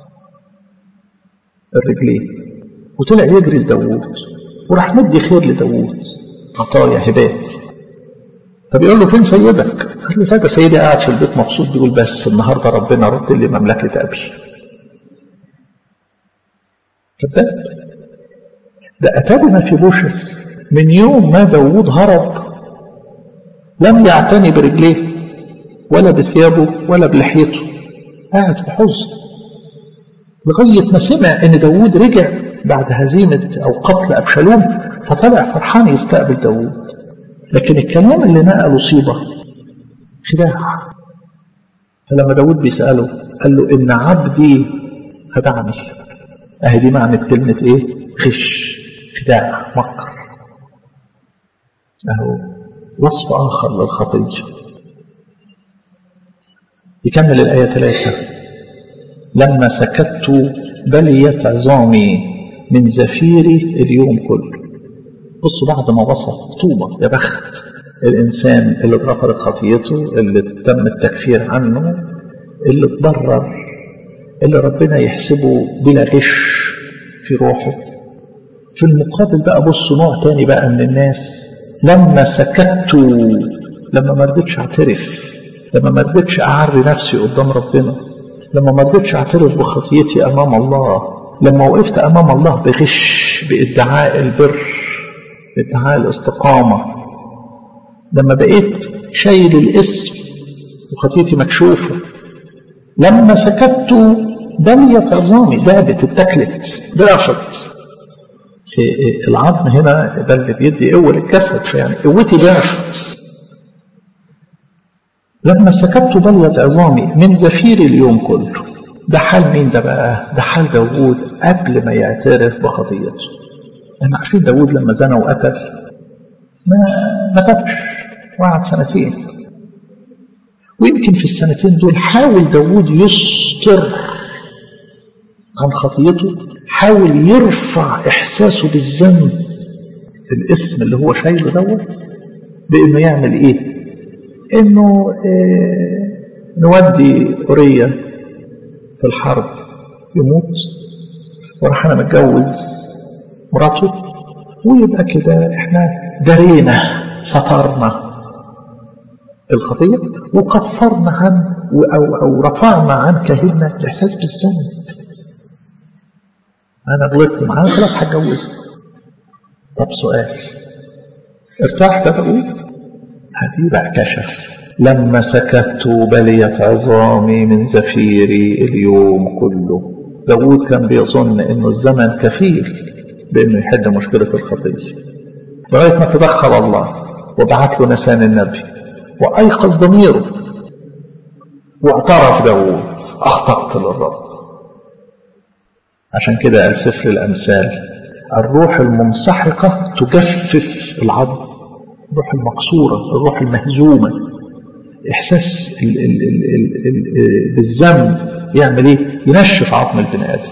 الرجلين وطلع يجري لداوود وراح مدي خير لداوود عطايا هبات فبيقول له فين سيدك؟ قال له لا ده سيدي قاعد في البيت مبسوط بيقول بس النهارده ربنا رد لي مملكه ابي. كذاب ده اتى بما في بوشس من يوم ما داوود هرب لم يعتني برجليه ولا بثيابه ولا بلحيته قاعد في حزن لغاية ما سمع ان داوود رجع بعد هزيمة او قتل ابشالوم فطلع فرحان يستقبل داوود لكن الكلام اللي نقله صيبة خداع فلما داود بيسأله قال له إن عبدي خدعني أهي دي معنى كلمة إيه غش خداع مكر أهو وصف آخر للخطية يكمل الآية ثلاثة لما سكت بليت عظامي من زفيري اليوم كله بصوا بعد ما وصف طوبة يا بخت الإنسان اللي اتغفرت خطيته اللي تم التكفير عنه اللي اتضرر اللي ربنا يحسبه بلا غش في روحه في المقابل بقى بصوا نوع تاني بقى من الناس لما سكت لما ما رضيتش اعترف لما ما رضيتش اعري نفسي قدام ربنا لما ما رضيتش اعترف بخطيتي امام الله لما وقفت امام الله بغش بادعاء البر بادعاء الاستقامه لما بقيت شايل الاسم وخطيتي مكشوفه لما سكت بليت عظامي دابت اتكلت ضعفت العظم هنا ده اللي بيدي قوه للجسد فيعني قوتي ضعفت لما سكت بليت عظامي من زفير اليوم كله ده حال مين ده بقى ده حال داوود قبل ما يعترف بخطيته احنا عارفين داوود لما زنى وقتل ما ما تبش وقعد سنتين ويمكن في السنتين دول حاول داوود يستر عن خطيته حاول يرفع إحساسه بالذنب الإثم اللي هو شايله دوت بإنه يعمل إيه؟ إنه إيه نودي أورية في الحرب يموت وراح أنا متجوز مراته ويبقى كده إحنا درينا سترنا الخطية وكفرنا عن أو, أو رفعنا عن كاهلنا الإحساس بالذنب أنا غلطت معاه خلاص هتجوزها طب سؤال ارتاح ده داود هدي بقى كشف لما سكت بليت عظامي من زفيري اليوم كله داود كان بيظن انه الزمن كفيل بانه يحل مشكلة الخطية لغاية ما تدخل الله وبعت له نسان النبي وأيقظ ضميره واعترف داود أخطأت للرب عشان كده قال سفر الأمثال الروح المنسحقة تجفف العظم الروح المكسورة الروح المهزومة إحساس ال ال ال ال ال بالذنب يعمل إيه؟ ينشف عظم البني آدم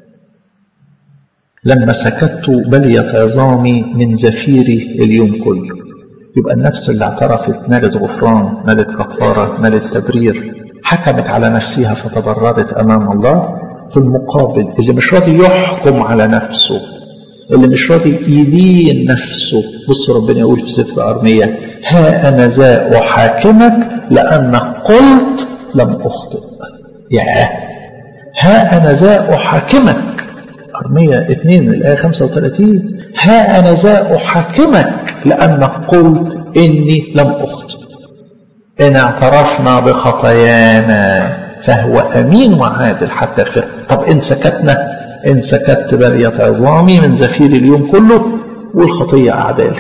لما سكت بليت عظامي من زفيري اليوم كله يبقى النفس اللي اعترفت نالت غفران نالت كفارة نالت تبرير حكمت على نفسها فتضررت أمام الله في المقابل اللي مش راضي يحكم على نفسه اللي مش راضي يدين نفسه بص ربنا يقول في سفر أرمية ها أنا ذا أحاكمك لأنك قلت لم أخطئ يا ها أنا ذا أحاكمك أرمية 2 الآية 35 ها أنا ذا أحاكمك لأنك قلت إني لم أخطئ إن اعترفنا بخطايانا فهو أمين وعادل حتى يغفر طب إن سكتنا إن سكت بليت عظامي من زفير اليوم كله والخطية أعدالي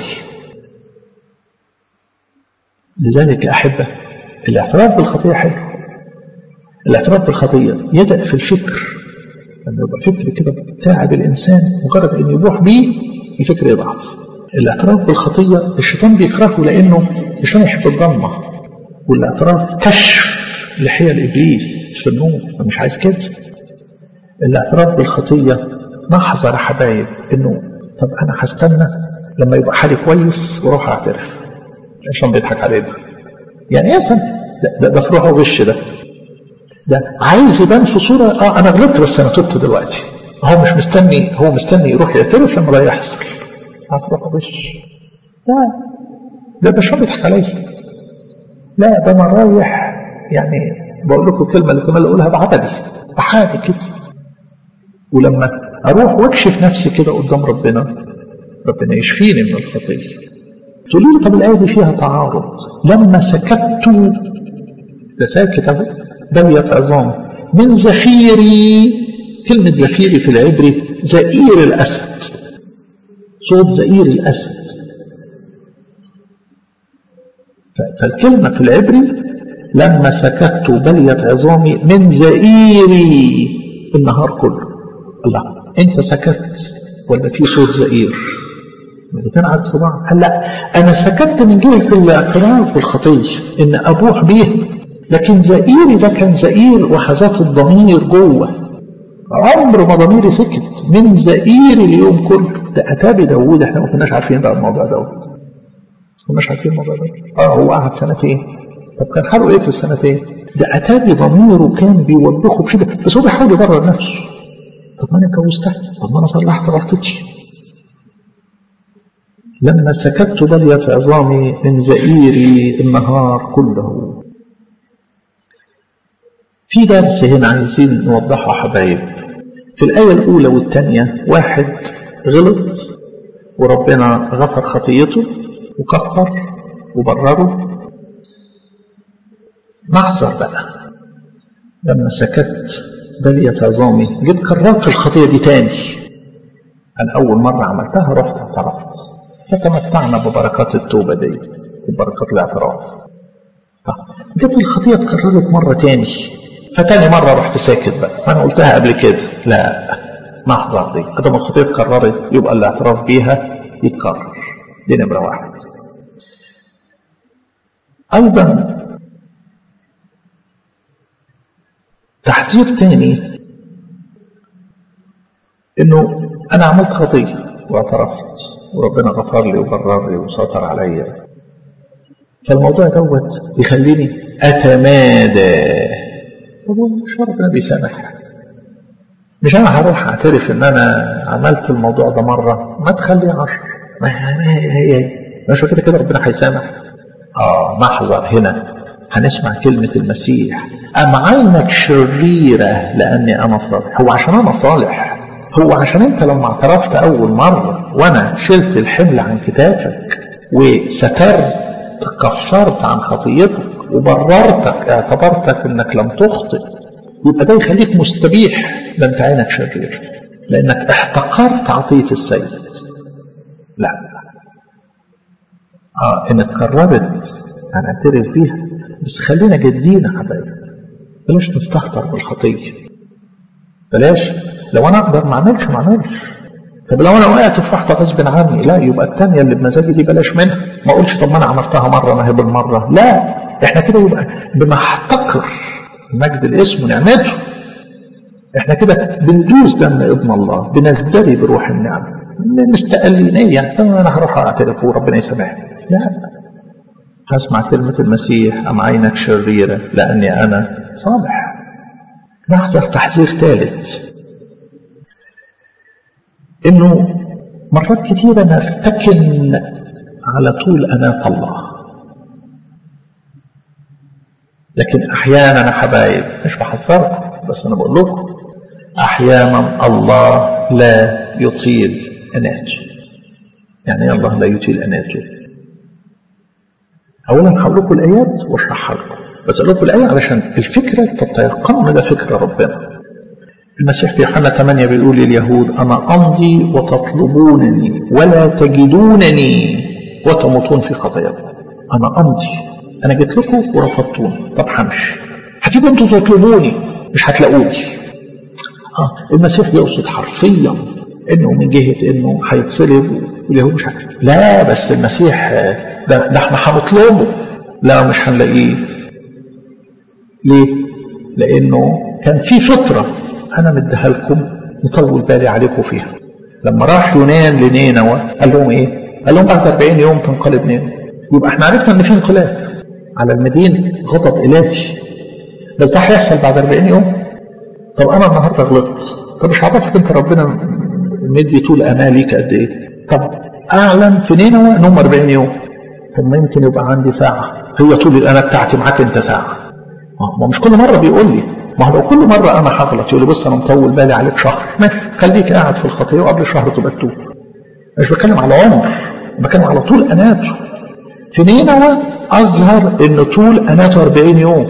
لذلك يا أحبة الاعتراف بالخطية حلو الاعتراف بالخطية يدأ في الفكر لما يبقى فكر كده تعب الإنسان مجرد أن يبوح بيه الفكر يضعف الاعتراف بالخطية الشيطان بيكرهه لأنه الشيطان يحب الضلمة والاعتراف كشف لحيل إبليس في النور فمش عايز كده الاعتراف بالخطية نحذر حبايب إنه طب أنا هستنى لما يبقى حالي كويس وأروح أعترف الشيطان بيضحك علينا يعني إيه سنة ده, ده, ده في روحه غش ده ده عايز يبان في صورة اه أنا غلطت بس أنا تبت دلوقتي هو مش مستني هو مستني يروح يعترف لما ده يحصل هتروح غش لا ده ده شو بيضحك عليا لا ده انا رايح يعني بقول لكم الكلمه اللي كمان اقولها بعددي بحاجه كده ولما اروح واكشف نفسي كده قدام ربنا ربنا يشفيني من الخطيه تقولي لي طب الايه دي فيها تعارض لما سكت ده ساكت اهو بليت عظام من زفيري كلمة زفيري في العبري زئير الأسد صوت زئير الأسد فالكلمة في العبري لما سكت بليت عظامي من زئيري النهار كله الله انت سكت ولا في صوت زئير الاثنين عكس بعض قال لا انا سكت من جهه الاعتراف بالخطيه ان ابوح بيه لكن زئيري ده كان زئير وحزات الضمير جوه عمر ما ضميري سكت من زئيري اليوم كله ده اتابي داوود احنا ما كناش عارفين بقى الموضوع دوت ما كناش عارفين الموضوع ده اه هو قعد سنتين طب كان حاله ايه في السنتين ده اتابي ضميره كان بيوبخه بشده بس هو بيحاول يبرر نفسه طب ما انا اتجوزتها طب ما انا صلحت غلطتي لما سكت بليت عظامي من زئيري النهار كله في درس هنا عايزين نوضحه حبايب في الآية الأولى والثانية واحد غلط وربنا غفر خطيته وكفر وبرره نحذر بقى لما سكت بليت عظامي جيت كررت الخطية دي تاني أنا أول مرة عملتها رحت اعترفت فتمتعنا ببركات التوبة دي وبركات الاعتراف جت الخطية اتكررت مرة تاني فتاني مرة رحت ساكت بقى ما أنا قلتها قبل كده لا نحضر دي قدم الخطية اتكررت يبقى الاعتراف بيها يتكرر دي نمرة واحد أيضا تحذير تاني انه انا عملت خطيه واعترفت وربنا غفر لي وبرر لي وستر عليا فالموضوع دوت يخليني اتمادى طب مش ربنا بيسامح مش انا هروح اعترف ان انا عملت الموضوع ده مره ما تخليه عشر ما هي هي مش كده كده ربنا هيسامح اه محظر هنا هنسمع كلمة المسيح أم عينك شريرة لأني أنا صالح هو عشان أنا صالح هو عشان أنت لما اعترفت أول مرة وأنا شلت الحمل عن كتافك وسترت كفرت عن خطيتك وبررتك اعتبرتك أنك لم تخطئ يبقى ده يخليك مستبيح ده أنت عينك شرير لأنك احتقرت عطية السيد لا آه إن اتكررت هنعترف بيها بس خلينا جادين يا حبايبي بلاش نستهتر بالخطيه بلاش لو انا اقدر ما اعملش ما اعملش طب لو انا وقعت في واحده غصب عني لا يبقى الثانيه اللي بمزاجي دي بلاش منها ما اقولش طب ما انا عملتها مره ما هي بالمره لا احنا كده يبقى بنحتقر مجد الاسم ونعمته احنا كده بندوس دم ابن الله بنزدري بروح النعمه مستقلين ايه يعني انا هروح اعترف وربنا يسامحني لا هسمع كلمة المسيح أم عينك شريرة لأني أنا صالح نحذر تحذير ثالث إنه مرات كثيرة نرتكن على طول أناة الله لكن أحيانا يا حبايب مش بحذركم بس أنا بقول لكم أحيانا الله لا يطيل أناته يعني إيه الله لا يطيل أناته اولا هقول لكم الايات واشرحها لكم بس اقول لكم الايه علشان الفكره تتيقنوا ده فكره ربنا المسيح في يوحنا 8 بيقول لليهود انا امضي وتطلبونني ولا تجدونني وتموتون في خطاياكم انا امضي انا جيت لكم ورفضتوني طب همشي هتيجوا انتوا تطلبوني مش هتلاقوني اه المسيح يقصد حرفيا انه من جهه انه هيتصلب واليهود مش عارف. لا بس المسيح ده, ده احنا هنطلبه لا مش هنلاقيه ليه؟ لانه كان في فطره انا مديها لكم مطول بالي عليكم فيها لما راح يونان لنينوى قال لهم ايه؟ قال لهم بعد 40 يوم تنقلب نينوى يبقى احنا عرفنا ان في انقلاب على المدينه غضب الهي بس ده هيحصل بعد 40 يوم طب انا النهارده غلطت طب مش عارفك انت ربنا مدي طول انا ليك قد ايه طب اعلن في نينوى ان هم 40 يوم طب ما يمكن يبقى عندي ساعه هي طول الانا بتاعتي معاك انت ساعه ما مش كل مره بيقول لي ما هو لو كل مره انا هغلط يقول لي بص انا مطول بالي عليك شهر ماشي خليك قاعد في الخطيه وقبل شهر تبقى تتوب مش بتكلم على عمر بتكلم على طول اناته في نينوى اظهر ان طول اناته 40 يوم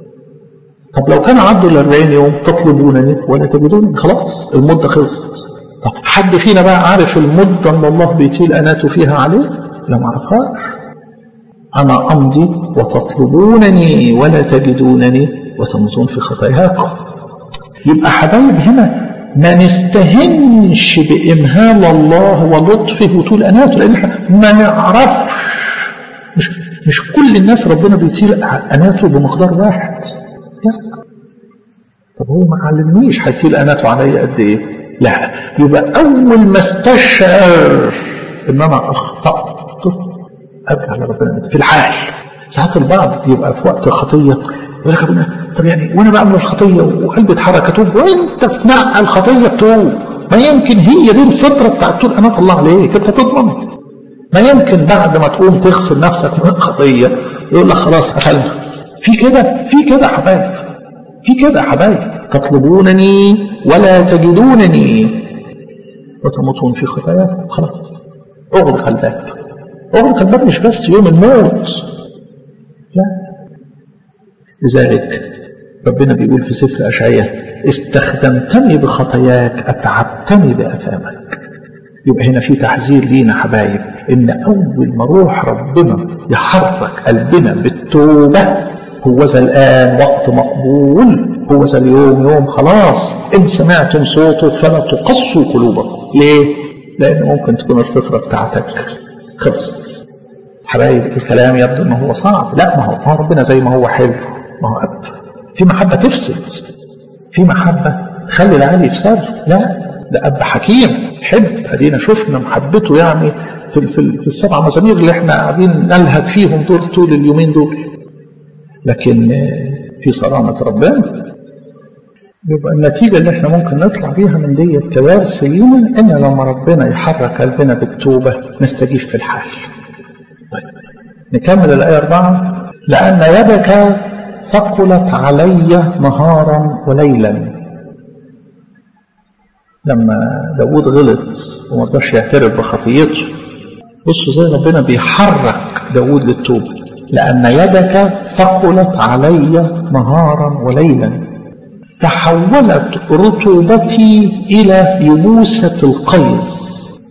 طب لو كان عدوا ال 40 يوم تطلبونني ولا تجدوني خلاص المده خلصت طب حد فينا بقى عارف المده اللي الله بيطيل اناته فيها عليه؟ لا ما اعرفهاش انا امضي وتطلبونني ولا تجدونني وتموتون في خطاياكم يبقى حبايب هنا ما نستهنش بإمهال الله ولطفه وطول أناته لأن احنا ما نعرفش مش, مش كل الناس ربنا بيطيل أناته بمقدار واحد لا طب هو ما علمنيش هيطيل أناته عليا قد إيه لا يبقى أول ما استشعر إن أنا أخطأت أرجع لربنا في الحال ساعات البعض يبقى في وقت الخطية يقول لك ابونا طب يعني وانا بعمل الخطيه وقلبي اتحرك اتوب وانت في نقع الخطيه تتوب ما يمكن هي دي الفطره بتاعت تقول انا الله عليك انت تضمن ما يمكن بعد ما تقوم تغسل نفسك من الخطيه يقول لك خلاص قفلنا في كده في كده حبايب في كده حبايب تطلبونني ولا تجدونني وتموتون في خطاياكم خلاص اغلق الباب اغلق الباب مش بس يوم الموت لا لذلك ربنا بيقول في سفر أشعية استخدمتني بخطاياك أتعبتني بأثامك يبقى هنا في تحذير لينا حبايب إن أول ما روح ربنا يحرك قلبنا بالتوبة هو ذا الآن وقت مقبول هو ذا اليوم يوم خلاص إن سمعتم صوته فلا تقصوا قلوبكم ليه؟ لأن ممكن تكون الفطرة بتاعتك خلصت حبايب الكلام يبدو ان هو صعب لا ما هو ما هو ربنا زي ما هو حلو ما هو اب في محبه تفسد في محبه تخلي العيال يفسد لا ده اب حكيم حب ادينا شفنا محبته يعني في في, في السبع مزامير اللي احنا قاعدين نلهج فيهم دول طول اليومين دول لكن في صرامه ربنا يبقى النتيجة اللي احنا ممكن نطلع بيها من ديت كوارث لينا ان لما ربنا يحرك قلبنا بالتوبة نستجيب في الحال طيب نكمل الآية أربعة لأن يدك ثقلت علي نهارا وليلا لما داود غلط وما رضاش يعترف بخطيته بصوا زي ربنا بيحرك داود للتوبة لأن يدك ثقلت علي نهارا وليلا تحولت رطوبتي إلى يبوسة القيظ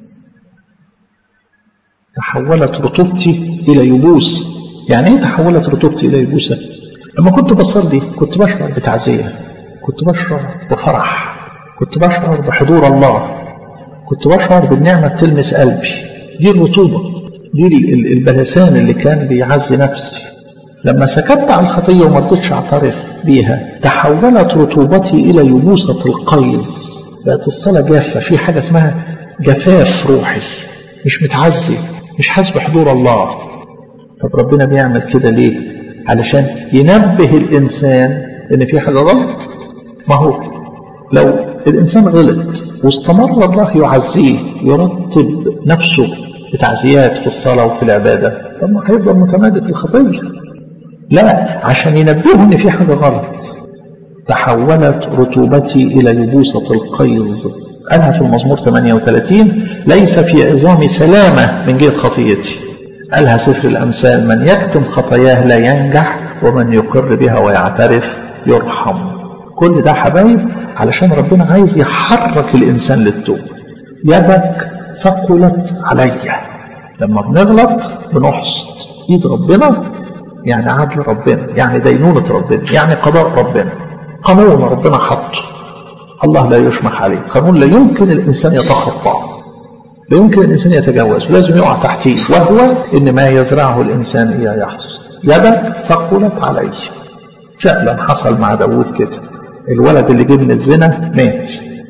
تحولت رطوبتي إلى يبوس يعني إيه تحولت رطوبتي إلى يبوسة لما كنت بصلي كنت بشعر بتعزية كنت بشعر بفرح كنت بشعر بحضور الله كنت بشعر بالنعمة تلمس قلبي دي الرطوبة دي البلسان اللي كان بيعزي نفسي لما سكت عن الخطية وما رضيتش أعترف بيها تحولت رطوبتي إلى يبوسة القيظ بقت الصلاة جافة في حاجة اسمها جفاف روحي مش متعزي مش حاسس بحضور الله طب ربنا بيعمل كده ليه علشان ينبه الإنسان إن في حاجة غلط ما هو لو الإنسان غلط واستمر الله يعزيه يرتب نفسه بتعزيات في الصلاة وفي العبادة طب ما هيفضل متمادي في الخطية لا عشان ينبهه إن في حاجة غلط تحولت رطوبتي إلى يبوسة القيظ قالها في المزمور 38 ليس في عظام سلامة من جهة خطيتي قالها سفر الأمثال من يكتم خطاياه لا ينجح ومن يقر بها ويعترف يرحم كل ده حبايب علشان ربنا عايز يحرك الإنسان للتوبة يدك ثقلت عليا لما بنغلط بنحصد ايد ربنا يعني عدل ربنا يعني دينونة ربنا يعني قضاء ربنا قانون ربنا حطه الله لا يشمخ عليه قانون لا يمكن الإنسان يتخطاه لا يمكن الإنسان يتجاوز ولازم يقع تحتيه وهو إن ما يزرعه الإنسان إياه يحصد يدك ثقلت عليه فعلا حصل مع داوود كده الولد اللي جه من الزنا مات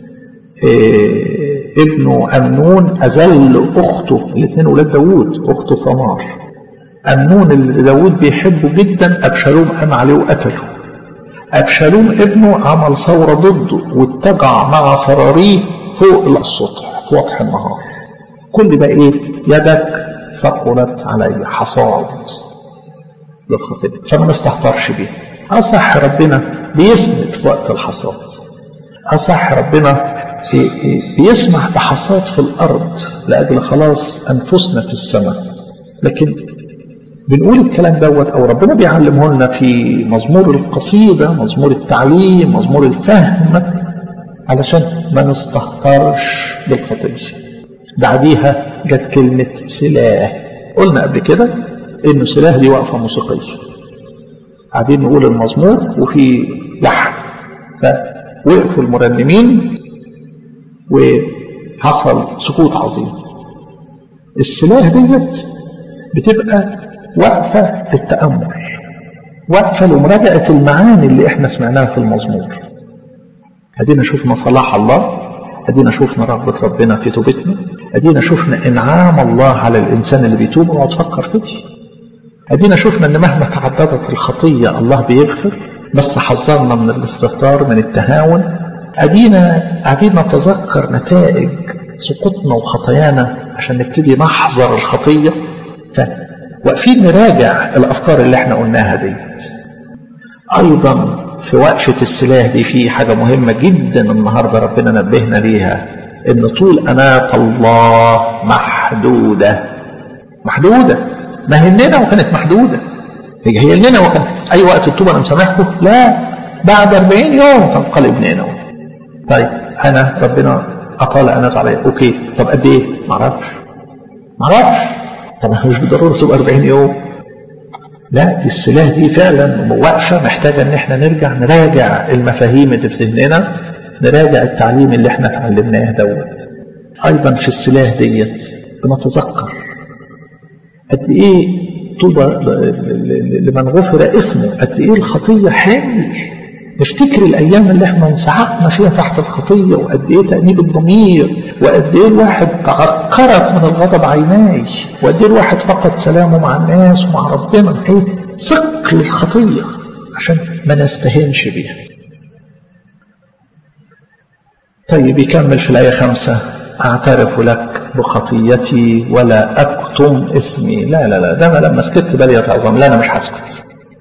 إيه ابنه أمنون أذل أخته الاثنين ولاد داوود أخته ثمار أمنون اللي داوود بيحبه جدا أبشالوم قام عليه وقتله أبشالوم ابنه عمل ثورة ضده واتجع مع سراريه فوق السطح في وضح النهار كل ده ايه يدك ثقلت علي حصاد للخطيئة فما نستهترش بيه أصح ربنا بيسند في وقت الحصاد أصح ربنا بيسمح بحصاد في الأرض لأجل خلاص أنفسنا في السماء لكن بنقول الكلام دوت أو ربنا بيعلمه لنا في مزمور القصيدة مزمور التعليم مزمور الفهم علشان ما نستهترش بالخطيه بعديها جت كلمة سلاح قلنا قبل كده إن سلاح دي وقفة موسيقية قاعدين نقول المزمور وفي لحن فوقفوا المرنمين وحصل سكوت عظيم السلاح ديت بتبقى وقفة للتأمل وقفة لمراجعة المعاني اللي احنا سمعناها في المزمور ادينا شفنا صلاح الله ادينا شفنا رغبة ربنا في توبتنا ادينا شفنا انعام الله على الانسان اللي بيتوب ويقعد تفكر فيه ادينا شفنا ان مهما تعددت الخطية الله بيغفر بس حذرنا من الاستهتار من التهاون ادينا قاعدين نتذكر نتائج سقوطنا وخطايانا عشان نبتدي نحذر الخطية واقفين نراجع الافكار اللي احنا قلناها ديت ايضا في وقفة السلاح دي في حاجة مهمة جدا النهاردة ربنا نبهنا ليها ان طول اناة الله محدودة محدودة ما هي النينة وكانت محدودة هي هي النينة وكانت اي وقت التوبة انا مسامحكم لا بعد 40 يوم تنقلب نينوى طيب انا ربنا اطال انات عليا اوكي طب قد ايه معرفش معرفش طب احنا مش بالضروره تبقى 40 يوم لا دي السلاح دي فعلا واقفه محتاجه ان احنا نرجع نراجع المفاهيم اللي في ذهننا نراجع التعليم اللي احنا اتعلمناه دوت ايضا في السلاح ديت بنتذكر قد ايه طوبى لمن غفر اثمه قد ايه الخطيه حمل نفتكر الايام اللي احنا انسحقنا فيها تحت الخطيه وقد ايه تانيب الضمير وقد ايه الواحد تعكرت من الغضب عيناي وقد ايه الواحد فقد سلامه مع الناس ومع ربنا ايه ثقل الخطيه عشان ما نستهينش بيها طيب يكمل في الآية خمسة أعترف لك بخطيتي ولا أكتم إثمي لا لا لا ده أنا لما سكت بالي يتعظم لا أنا مش هسكت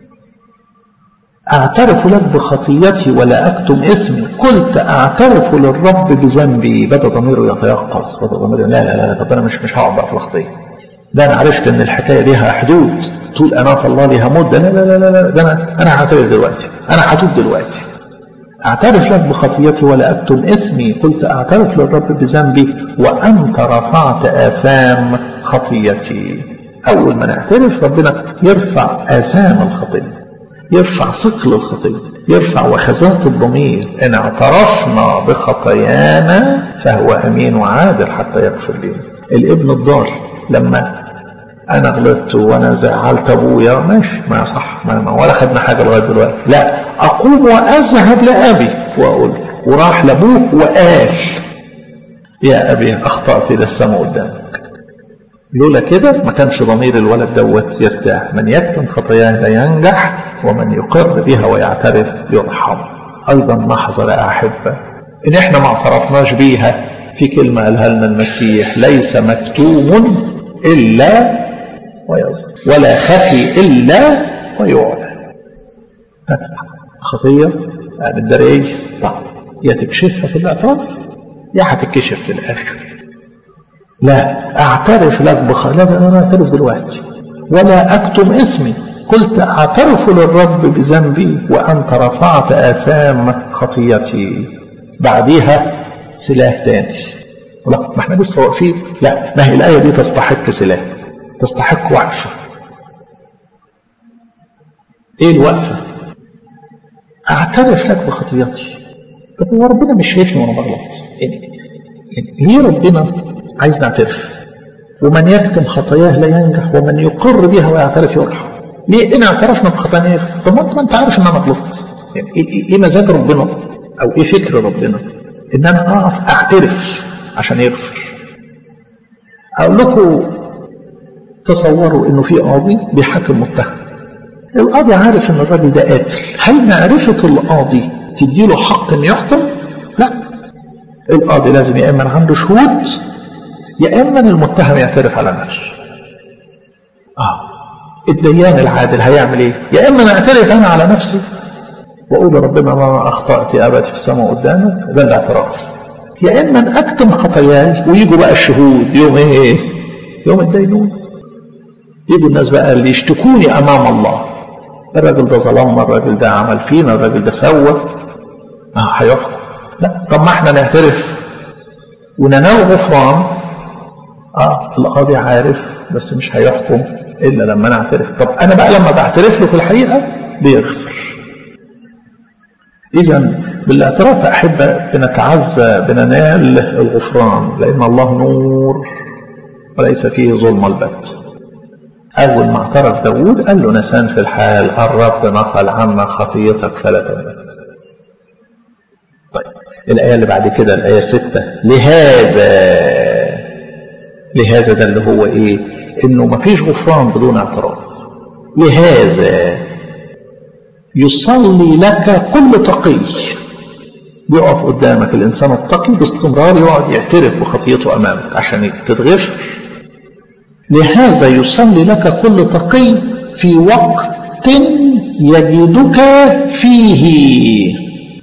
أعترف لك بخطيتي ولا أكتم إثمي قلت أعترف للرب بذنبي بدأ ضميره يتيقظ بدأ ضميره لا لا لا طب أنا مش مش هقعد بقى في الخطية ده أنا عرفت إن الحكاية ليها حدود طول أنا الله ليها مدة لا لا لا لا ده أنا أنا هعترف دلوقتي أنا هتوب دلوقتي أعترف لك بخطيتي ولا أكتم إثمي قلت أعترف للرب بذنبي وأنت رفعت آثام خطيتي أول ما نعترف ربنا يرفع آثام الخطية يرفع ثقل الخطية يرفع وخزات الضمير إن اعترفنا بخطايانا فهو أمين وعادل حتى يغفر لنا الابن الضال لما أنا غلطت وأنا زعلت أبويا ماشي ما صح ما, ما ولا خدنا حاجة لغاية دلوقتي لا أقوم وأذهب لأبي وأقول وراح لأبوه وقال يا أبي أخطأت إلى السماء قدامك لولا كده ما كانش ضمير الولد دوت يرتاح من يكتم خطاياه لا ينجح ومن يقر بها ويعترف يرحم ايضا نحذر يا احبه ان احنا ما اعترفناش بيها في كلمه قالها لنا المسيح ليس مكتوم الا ويظهر ولا خفي الا ويعلن خطيه يعني الدريه طب يا تكشفها في الاعتراف يا هتتكشف في الاخر لا اعترف لك بخ لا انا اعترف دلوقتي ولا اكتم اسمي قلت اعترف للرب بذنبي وانت رفعت اثام خطيتي بعديها سلاح تاني لا ما احنا لسه واقفين لا ما هي الايه دي تستحق سلاح تستحق وقفه ايه الوقفه اعترف لك بخطيتي طب هو ربنا مش شايفني وانا بغلط يعني يعني ليه ربنا عايز نعترف ومن يكتم خطاياه لا ينجح ومن يقر بها ويعترف يرحم ليه ان اعترفنا بخطايانا طب ما انت عارف ان انا غلطت يعني ايه, إيه مزاج ربنا او ايه فكر ربنا ان انا اقف اعترف عشان يغفر اقول لكم تصوروا انه في قاضي بيحاكم متهم القاضي عارف ان الراجل ده قاتل هل معرفة القاضي تديله حق انه يحكم لا القاضي لازم يا اما عنده شهود يا اما المتهم يعترف على نفسه اه الديان العادل هيعمل ايه يا اما نعترف انا على نفسي واقول ربنا ما اخطات يا ابت في السماء قدامك ده الاعتراف يا اما اكتم خطاياي ويجوا بقى الشهود يوم ايه يوم الدينون يجوا الناس بقى اللي يشتكوني امام الله الراجل ده ظلمنا الراجل ده عمل فينا الراجل ده سوى اه هيحكم لا طب ما احنا نعترف وننال غفران اه القاضي عارف بس مش هيحكم الا لما انا اعترف طب انا بقى لما بعترف له في الحقيقه بيغفر اذا بالاعتراف احبه بنتعزى بننال الغفران لان الله نور وليس فيه ظلم البت أول ما اعترف داود قال له نسان في الحال الرب نقل عنا خطيتك فلا تمت طيب الآية اللي بعد كده الآية ستة لهذا لهذا ده اللي هو إيه إنه مفيش غفران بدون اعتراف لهذا يصلي لك كل تقي بيقف قدامك الإنسان التقي باستمرار يقعد يعترف بخطيته أمامك عشان تتغفر لهذا يصلي لك كل تقي في وقت يجدك فيه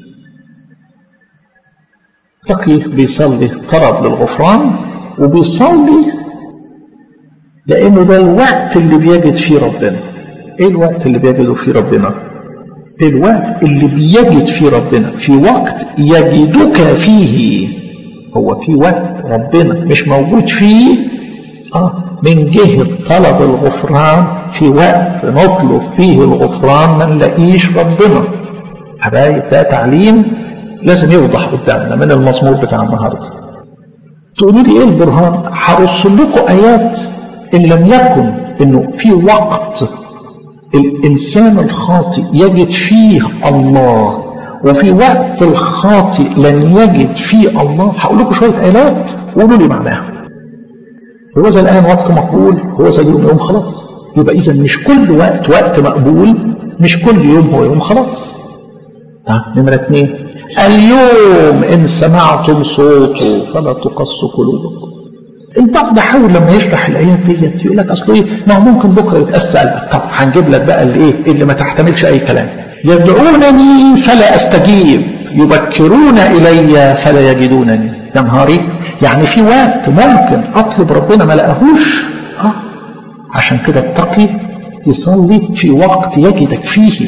تقي بيصلي طلب للغفران وبيصلي لأنه ده الوقت اللي بيجد فيه ربنا ايه الوقت اللي بيجده فيه ربنا الوقت اللي بيجد فيه ربنا في وقت يجدك فيه هو في وقت ربنا مش موجود فيه اه من جهة طلب الغفران في وقت نطلب فيه الغفران ما نلاقيش ربنا حبايب ده تعليم لازم يوضح قدامنا من المزمور بتاع النهارده تقولوا لي ايه البرهان هرسل لكم ايات ان لم يكن انه في وقت الانسان الخاطئ يجد فيه الله وفي وقت الخاطئ لن يجد فيه الله هقول لكم شويه ايات وقولوا لي معناها هو ذا الآن وقت مقبول هو ذا اليوم يوم خلاص يبقى إذا مش كل وقت وقت مقبول مش كل يوم هو يوم خلاص طيب نمرة اثنين اليوم إن سمعتم صوته فلا تقصوا قلوبكم البعض حاول لما يشرح الآيات ديت يقول لك أصل إيه ما هو ممكن بكرة يتأسى قلبك طب هنجيب لك بقى الإيه اللي ما تحتملش أي كلام يدعونني فلا أستجيب يبكرون إلي فلا يجدونني يا نهاري يعني في وقت ممكن اطلب ربنا ما لقاهوش اه عشان كده التقي يصلي في وقت يجدك فيه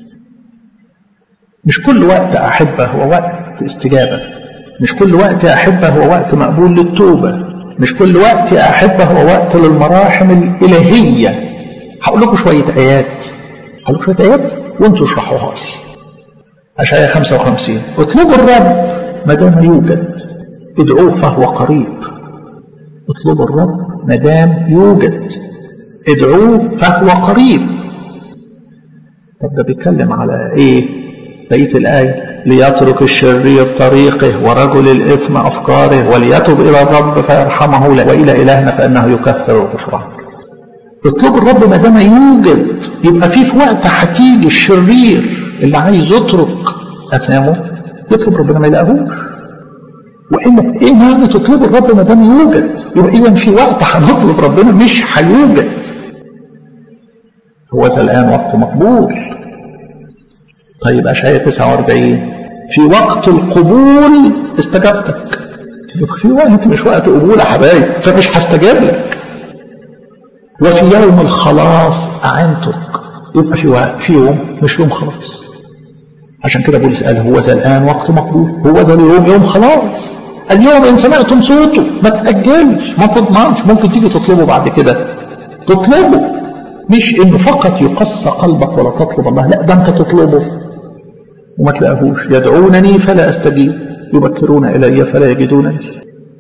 مش كل وقت احبه هو وقت استجابه مش كل وقت احبه هو وقت مقبول للتوبه مش كل وقت احبه هو وقت للمراحم الالهيه هقول لكم شويه ايات هقول لكم شويه ايات وانتوا اشرحوها لي اشعياء 55 اطلبوا الرب ما دام يوجد ادعوه فهو قريب اطلبوا الرب ما دام يوجد ادعوه فهو قريب طب ده بيتكلم على ايه بقيه الايه ليترك الشرير طريقه ورجل الاثم افكاره وليتب الى الرب فيرحمه والى الهنا فانه يكثر الغفران اطلبوا الرب ما دام يوجد يبقى في في وقت هتيجي الشرير اللي عايز يترك اثامه يطلب ربنا ما يلاقيهوش والا ايه معنى تطلب الرب ما دام يوجد يبقى اذا في وقت هنطلب ربنا مش هيوجد هو ذا الان وقت مقبول طيب اشعياء 49 في وقت القبول استجبتك يبقى في وقت مش وقت قبول يا حبايب فمش هستجاب لك وفي يوم الخلاص اعنتك يبقى في وقت في يوم مش يوم خلاص عشان كده بولس قال هو ذا الآن وقت مقبول هو ذا اليوم يوم خلاص اليوم إن سمعتم صوته ما تأجلش ما تضمنش ممكن تيجي تطلبه بعد كده تطلبه مش إنه فقط يقص قلبك ولا تطلب الله لا ده أنت تطلبه وما تلاقوش يدعونني فلا أستجيب يبكرون إلي فلا يجدونني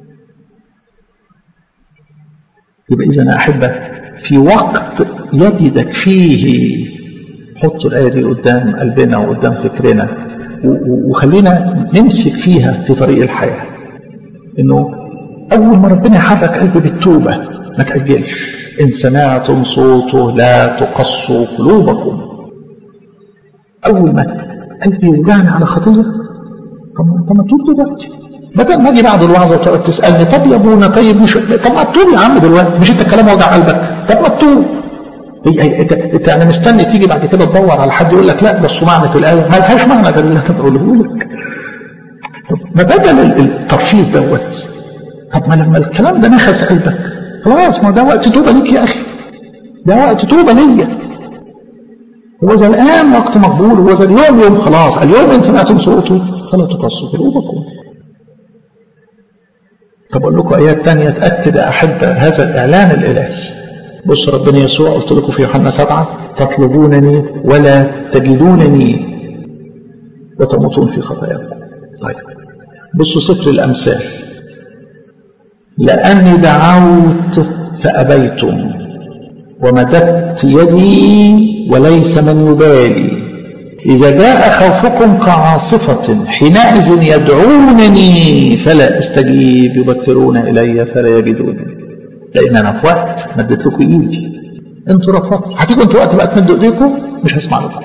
يبقى إذا أحبة في وقت يجدك فيه حط الآية دي قدام قلبنا وقدام فكرنا وخلينا نمسك فيها في طريق الحياة إنه أول ما ربنا يحرك قلبي بالتوبة ما تأجلش إن سمعتم صوته لا تقصوا قلوبكم أول ما قلبي يوجعني على خطية طب طب ما تتوب دلوقتي بدل ما اجي بعد الوعظه وتقعد تسالني طب يا ابونا طيب مش طب ما تتوب يا عم دلوقتي مش انت الكلام وجع قلبك طب ما تتوب هي انت انت انا مستني تيجي بعد كده تدور على حد يقول لك لا بس معنى الايه ما لهاش معنى ده اللي انا بقوله لك طب ما بدل الترفيز دوت طب ما لما الكلام ده نخس قلبك خلاص ما ده وقت توبه ليك يا اخي ده وقت توبه ليا هو ذا الان وقت مقبول هو ذا اليوم يوم خلاص اليوم ان سمعتم صوته فلا تقصوا قلوبكم طب اقول لكم ايات تانية تاكد احبه هذا الاعلان الالهي بص ربنا يسوع قلت لكم في يوحنا سبعة تطلبونني ولا تجدونني وتموتون في خطاياكم طيب بصوا سفر الأمثال لأني دعوت فأبيتم ومددت يدي وليس من يبالي إذا جاء خوفكم كعاصفة حينئذ يدعونني فلا أستجيب يبكرون إلي فلا يجدونني لان انا في وقت مديت لكم ايدي انتوا رفضتوا هتيجوا انتوا وقت بقى تمدوا ايديكم مش هسمع لكم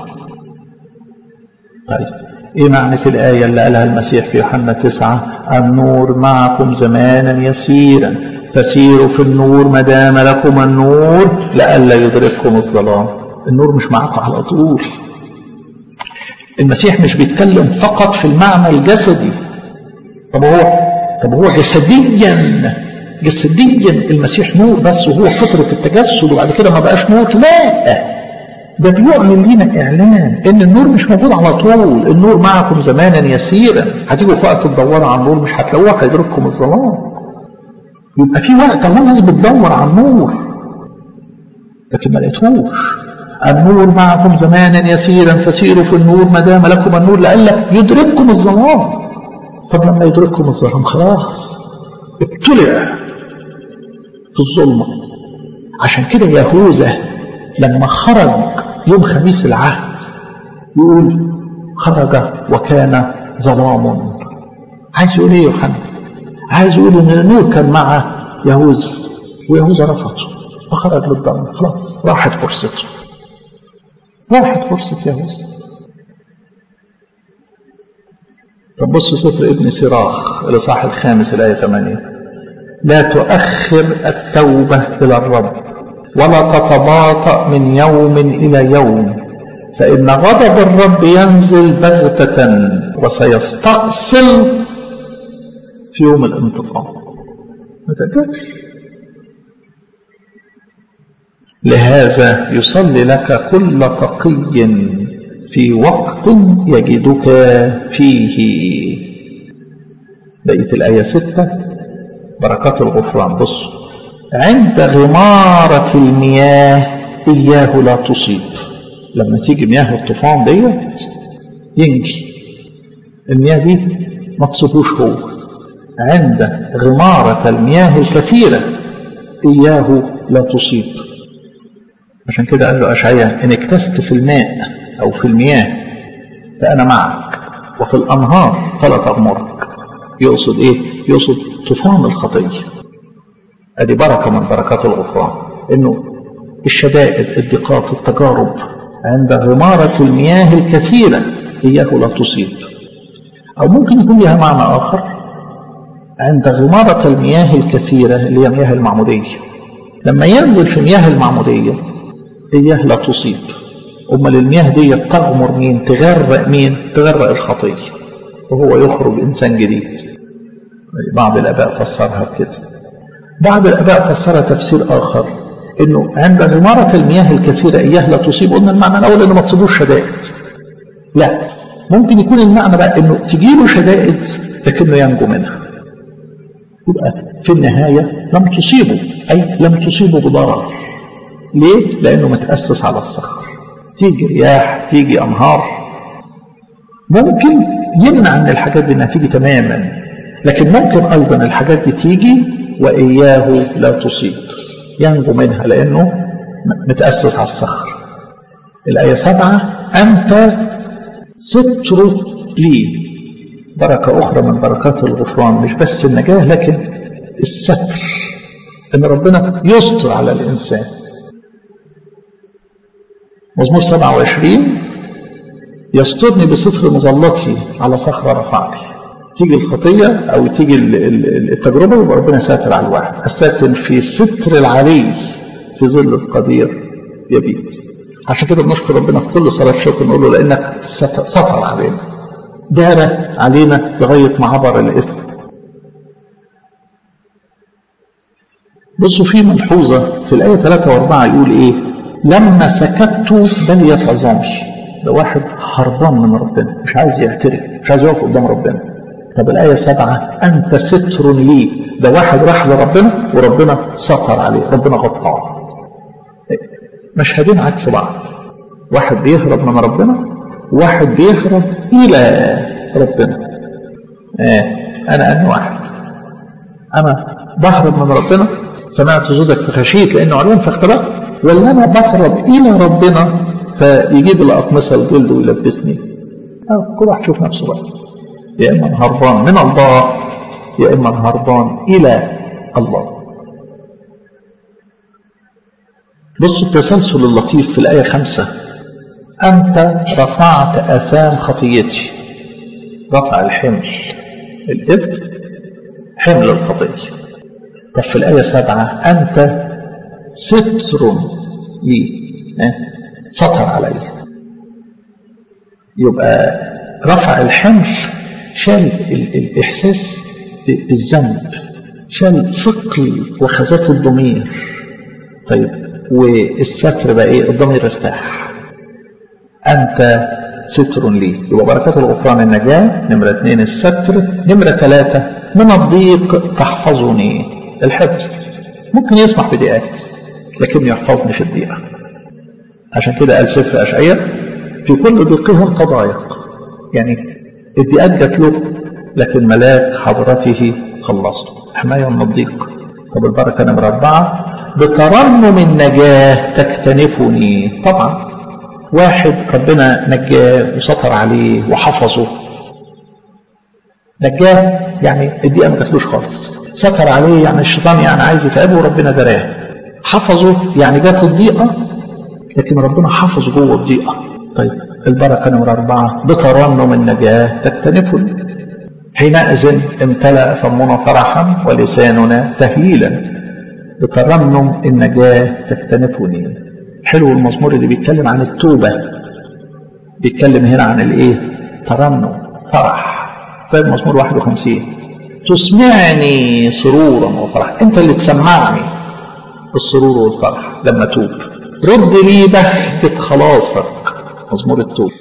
طيب ايه معنى الايه اللي قالها المسيح في يوحنا تسعة النور معكم زمانا يسيرا فسيروا في النور ما دام لكم النور لئلا يدرككم الظلام النور مش معاكم على طول المسيح مش بيتكلم فقط في المعنى الجسدي طب هو طب هو جسديا جسديا المسيح نور بس وهو فطرة التجسد وبعد كده ما بقاش نور لا ده بيعلن لينا إعلان إن النور مش موجود على طول النور معكم زمانا يسيرا هتيجوا في وقت تدوروا على النور مش هتلاقوه هيدرككم الظلام يبقى في وقت الله الناس بتدور على النور لكن ما لقيتهوش النور معكم زمانا يسيرا فسيروا في النور ما دام لكم النور لئلا يدرككم الظلام طب لما يدرككم الظلام خلاص ابتلع في الظلمة عشان كده يهوذا لما خرج يوم خميس العهد يقول خرج وكان ظلام عايز يقول ايه يوحنا عايز يقول ان النور كان مع يهوذا ويهوذا رفضه فخرج للضلمة خلاص راحت فرصته راحت فرصة يهوذا طب بصوا سفر ابن سراخ الإصحاح الخامس الآية 8 لا تؤخر التوبة إلى الرب ولا تتباطأ من يوم إلى يوم فإن غضب الرب ينزل بغتة وسيستأصل في يوم الانتقام ما تقدرش لهذا يصلي لك كل تقي في وقت يجدك فيه بقية الآية ستة بركات الغفران بص عند غمارة المياه إياه لا تصيب لما تيجي مياه الطوفان ديت ينجي المياه دي ما تصيبوش هو عند غمارة المياه الكثيرة إياه لا تصيب عشان كده قال له أشعياء إن اكتست في الماء أو في المياه فأنا معك وفي الأنهار فلا تغمرك يقصد إيه؟ يقصد طوفان الخطية أدي بركة من بركات الغفران إنه الشدائد الضيقات التجارب عند غمارة المياه الكثيرة إياه لا تصيب أو ممكن يكون لها معنى آخر عند غمارة المياه الكثيرة اللي هي مياه المعمودية لما ينزل في مياه المعمودية إياه لا تصيب أمال المياه دي تغمر مين تغرق مين تغرق الخطية وهو يخرج إنسان جديد بعض الآباء فسرها كده بعض الآباء فسرها تفسير آخر إنه عند غمارة المياه الكثيرة إياه لا تصيب قلنا المعنى الأول إنه ما تصيبوش شدائد لا ممكن يكون المعنى بقى إنه تجيله شدائد لكنه ينجو منها يبقى في النهاية لم تصيبه أي لم تصيبه بضرر ليه؟ لأنه متأسس على الصخر تيجي رياح تيجي أنهار ممكن يمنع ان الحاجات دي انها تيجي تماما لكن ممكن ايضا الحاجات دي تيجي واياه لا تصيب ينجو منها لانه متاسس على الصخر الايه سبعه انت ستر لي بركه اخرى من بركات الغفران مش بس النجاه لكن الستر ان ربنا يستر على الانسان مزمور 27 يسترني بستر مظلتي على صخرة رفعني تيجي الخطية أو تيجي التجربة يبقى ربنا ساتر على الواحد الساكن في ستر العلي في ظل القدير يبيت عشان كده بنشكر ربنا في كل صلاة شكر نقول له لأنك سطر علينا دار علينا لغاية ما عبر الإثم بصوا في ملحوظة في الآية 3 و4 يقول إيه لما سكت بليت عظامي ده واحد هربان من ربنا مش عايز يعترف مش عايز يقف قدام ربنا طب الآية سبعة أنت ستر لي ده واحد راح لربنا وربنا ستر عليه ربنا غطاه مشهدين عكس بعض واحد بيهرب من ربنا واحد بيهرب إلى ربنا آه. أنا أنا واحد أنا بهرب من ربنا سمعت صوتك فخشيت لأنه علوم فاختبأت ولا أنا بهرب إلى ربنا فيجيب الأقمصة الجلد ويلبسني أه كل واحد يشوف نفسه بقى يا إما هربان من الله يا إما هربان إلى الله بصوا التسلسل اللطيف في الآية خمسة أنت رفعت آثام خطيتي رفع الحمل الإثم حمل الخطية طب في الآية سبعة أنت ستر لي سطر علي يبقى رفع الحمل شال الإحساس بالذنب شال ثقل وخزات الضمير طيب والستر بقى ايه الضمير ارتاح انت ستر لي يبقى بركات الغفران النجاة نمرة اثنين الستر نمرة ثلاثة من الضيق تحفظني الحفظ ممكن يسمح بضيقات لكن يحفظني في الضيقة عشان كده قال سفر أشعية في كل ضيقها القضايا يعني الضيقات جات له لكن ملاك حضرته خلصه حماية من الضيق طب البركة نمرة أربعة بترنم النجاة تكتنفني طبعا واحد ربنا نجاه وسطر عليه وحفظه نجاه يعني الدقيقة ما جاتلوش خالص ستر عليه يعني الشيطان يعني عايز يتعبه وربنا دراه حفظه يعني جات الضيقة لكن ربنا حفظه جوه الضيقة طيب البركة نمرة أربعة بترنم النجاة تكتنفني حينئذ امتلأ فمنا فرحا ولساننا تهليلا بترنم النجاة تكتنفني حلو المزمور اللي بيتكلم عن التوبة بيتكلم هنا عن الايه ترنم فرح زي المزمور 51 تسمعني سرورا وفرحا انت اللي تسمعني السرور والفرح لما توب رد لي ضحكة خلاصك مزمور التوب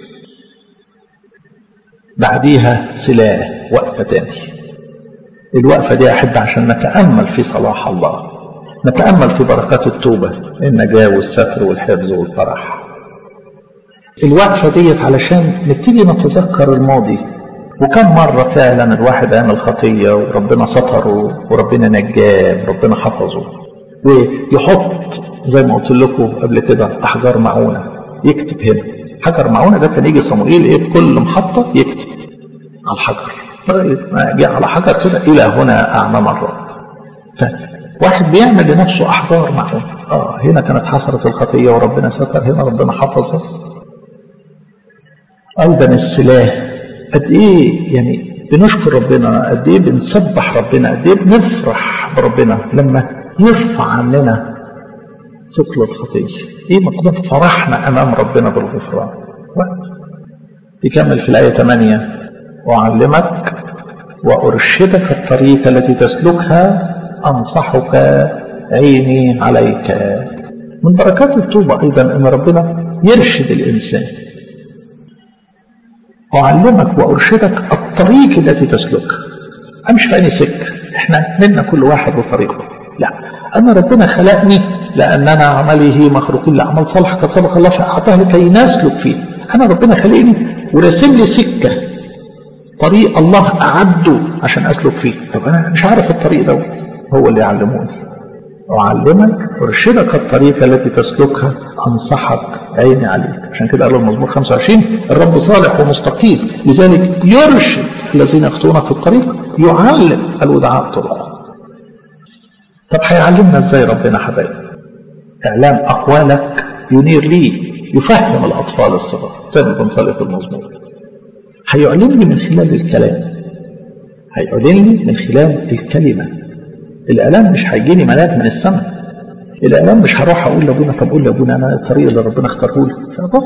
بعديها سلاح وقفة تاني الوقفة دي أحب عشان نتأمل في صلاح الله نتأمل في بركات التوبة النجاة والستر والحفظ والفرح الوقفة ديت علشان نبتدي نتذكر الماضي وكم مرة فعلا الواحد عمل خطية وربنا ستره وربنا نجاه وربنا حفظه ويحط زي ما قلت لكم قبل كده أحجار معونة يكتب هنا حجر معونة ده كان يجي صموئيل ايه بكل محطة يكتب على الحجر ما جه على حجر كده إلى هنا أعمى مرة واحد بيعمل لنفسه أحجار معه آه هنا كانت حصلت الخطية وربنا ستر هنا ربنا حفظها أيضا السلاح قد إيه يعني بنشكر ربنا قد إيه بنسبح ربنا قد إيه بنفرح بربنا لما يرفع عننا ثقل الخطية إيه مقدار فرحنا أمام ربنا بالغفران يكمل في الآية 8 وأعلمك وأرشدك الطريق التي تسلكها أنصحك عيني عليك من بركات التوبة أيضا أن ربنا يرشد الإنسان أعلمك وأرشدك الطريق التي تسلكها أمشي في أي سكة إحنا منا كل واحد وطريقه لا أنا ربنا خلقني لأننا عمله مخلوقين لأعمال صالحة قد سبق الله فأعطاه لكي نسلك فيه انا ربنا خلقني وراسم لي سكه طريق الله اعده عشان اسلك فيه طب انا مش عارف الطريق دوت هو اللي يعلموني أعلمك أرشدك الطريق التي تسلكها أنصحك عيني عليك عشان كده قال المزمور 25 الرب صالح ومستقيم لذلك يرشد الذين يخطئون في الطريق يعلم الودعاء طرقه طب هيعلمنا ازاي ربنا حبايبي اعلام اقوالك ينير لي يفهم الاطفال الصغار زي ما بنصلي في المزمور هيعلمني من خلال الكلام هيعلمني من خلال الكلمه الاعلام مش هيجيني ملاك من السماء الاعلام مش هروح اقول لابونا طب قول لابونا انا الطريق اللي ربنا اختاره لي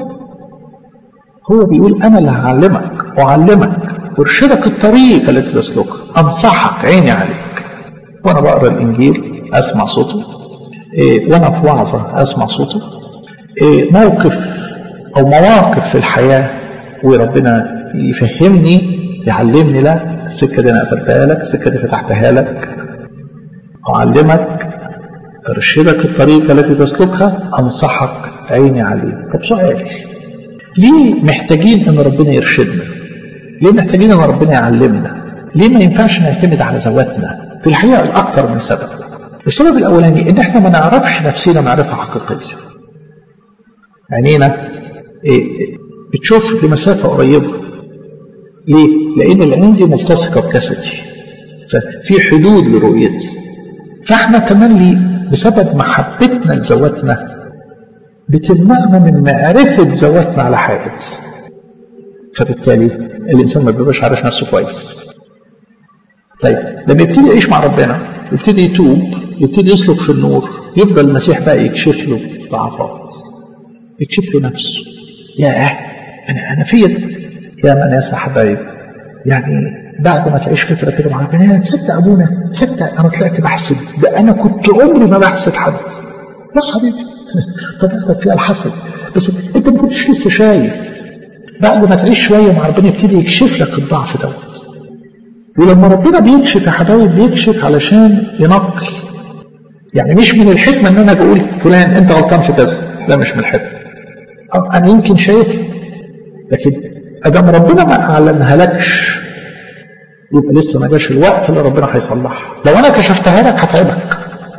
هو بيقول انا اللي هعلمك اعلمك ارشدك الطريق التي تسلكها انصحك عيني عليك وانا بقرا الانجيل اسمع صوته إيه وانا في وعظه اسمع صوته إيه موقف او مواقف في الحياه وربنا يفهمني يعلمني لا السكه دي انا قفلتها لك السكه دي فتحتها لك أعلمك أرشدك الطريق التي تسلكها أنصحك عيني عليه طب سؤال ليه محتاجين أن ربنا يرشدنا ليه محتاجين أن ربنا يعلمنا ليه ما ينفعش نعتمد على ذواتنا في الحقيقة الأكثر من سبب السبب الأولاني إن إحنا ما نعرفش نفسنا معرفة حقيقية عينينا إيه بتشوف لمسافة قريبة ليه؟ لأن العين دي ملتصقة بجسدي ففي حدود لرؤيتي فاحنا تملي بسبب محبتنا لذواتنا بتمنعنا من معرفة ذواتنا على حاجة فبالتالي الإنسان ما بيبقاش عارف نفسه كويس طيب لما يبتدي يعيش مع ربنا يبتدي يتوب يبتدي يسلك في النور يبقى المسيح بقى يكشف له ضعفات يكشف له نفسه يا انا انا فيا يا من يا حبايب يعني بعد ما تعيش فتره كده مع ربنا تصدق ابونا تصدق انا طلعت بحسد ده انا كنت عمري ما بحسد حد لا حبيبي طبيعتك فيها الحسد بس انت ما كنتش لسه شايف بعد ما تعيش شويه مع ربنا يبتدي يكشف لك الضعف دوت ولما ربنا بيكشف يا حبايب بيكشف علشان ينقي يعني مش من الحكمه ان انا بقول فلان انت غلطان في كذا لا مش من الحكمه انا يمكن شايف لكن ادام ربنا ما اعلنها لكش يبقى لسه ما جاش الوقت اللي ربنا هيصلحها لو انا كشفتها لك هتعبك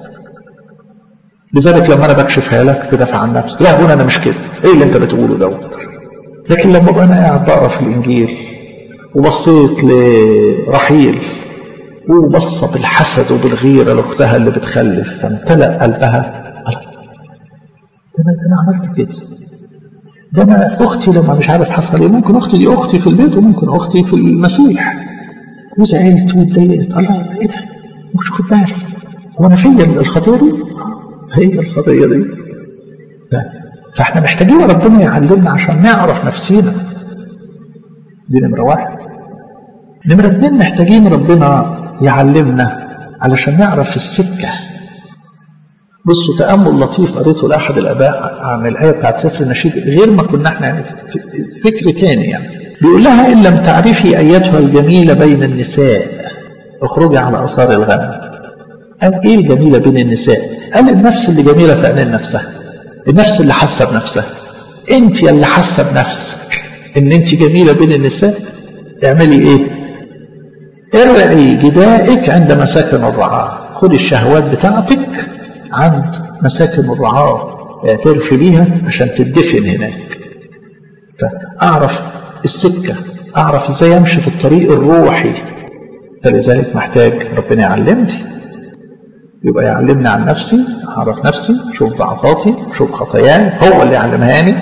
لذلك لما انا بكشفها لك تدافع عن نفسك لا هنا انا مش كده ايه اللي انت بتقوله دوت لكن لما ابقى انا قاعد بقرا في الانجيل وبصيت لرحيل وبص بالحسد وبالغيره لاختها اللي بتخلف فامتلأ قلبها ده انا انا عملت كده ده انا اختي لما مش عارف حصل ايه ممكن اختي دي اختي في البيت وممكن اختي في المسيح وزعلت واتضايقت الله ايه ده مش خد بالي هو انا فيا الخطيه دي هي الخطيه دي فاحنا محتاجين ربنا يعلمنا عشان نعرف نفسينا دي نمره واحد نمره اتنين محتاجين ربنا يعلمنا علشان نعرف السكه بصوا تأمل لطيف قريته لأحد الآباء عن الآية بتاعت سفر النشيد غير ما كنا احنا يعني فكر تاني يعني بيقول لها إن لم تعرفي أيتها الجميلة بين النساء اخرجي على آثار الغنم قال إيه الجميلة بين النساء قال النفس اللي جميلة في عينين نفسها النفس اللي حاسة بنفسها أنت اللي حاسة بنفسك إن أنت جميلة بين النساء اعملي إيه ارعي جدائك عند مساكن الرعاة خدي الشهوات بتاعتك عند مساكن الرعاة اعترفي بيها عشان تدفن هناك فأعرف السكة أعرف إزاي أمشي في الطريق الروحي فلذلك محتاج ربنا يعلمني يبقى يعلمني عن نفسي أعرف نفسي شوف ضعفاتي شوف خطاياي هو اللي يعلمهاني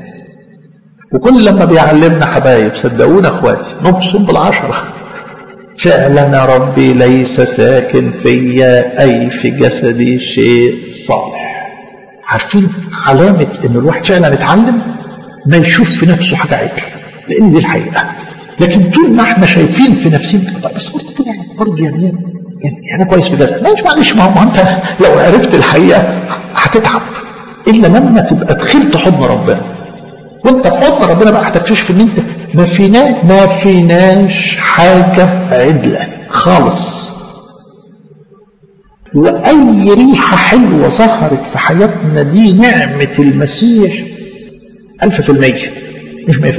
وكل لما بيعلمنا حبايب صدقونا اخواتي نبصم بالعشرة فعلا يا ربي ليس ساكن فيا أي في جسدي شيء صالح عارفين علامة إن الواحد فعلا اتعلم ما يشوف في نفسه حاجة عدل لأن دي الحقيقة لكن طول ما احنا شايفين في نفسنا بس برضه كده برضه يعني يعني انا كويس في جسدي ماشي معلش ما هو انت لو عرفت الحقيقة هتتعب إلا لما تبقى دخلت حضن ربنا وانت في حضن ربنا بقى هتكتشف ان انت ما فينا ما فيناش حاجة عدلة خالص وأي ريحة حلوة ظهرت في حياتنا دي نعمة المسيح ألف في المية مش 100%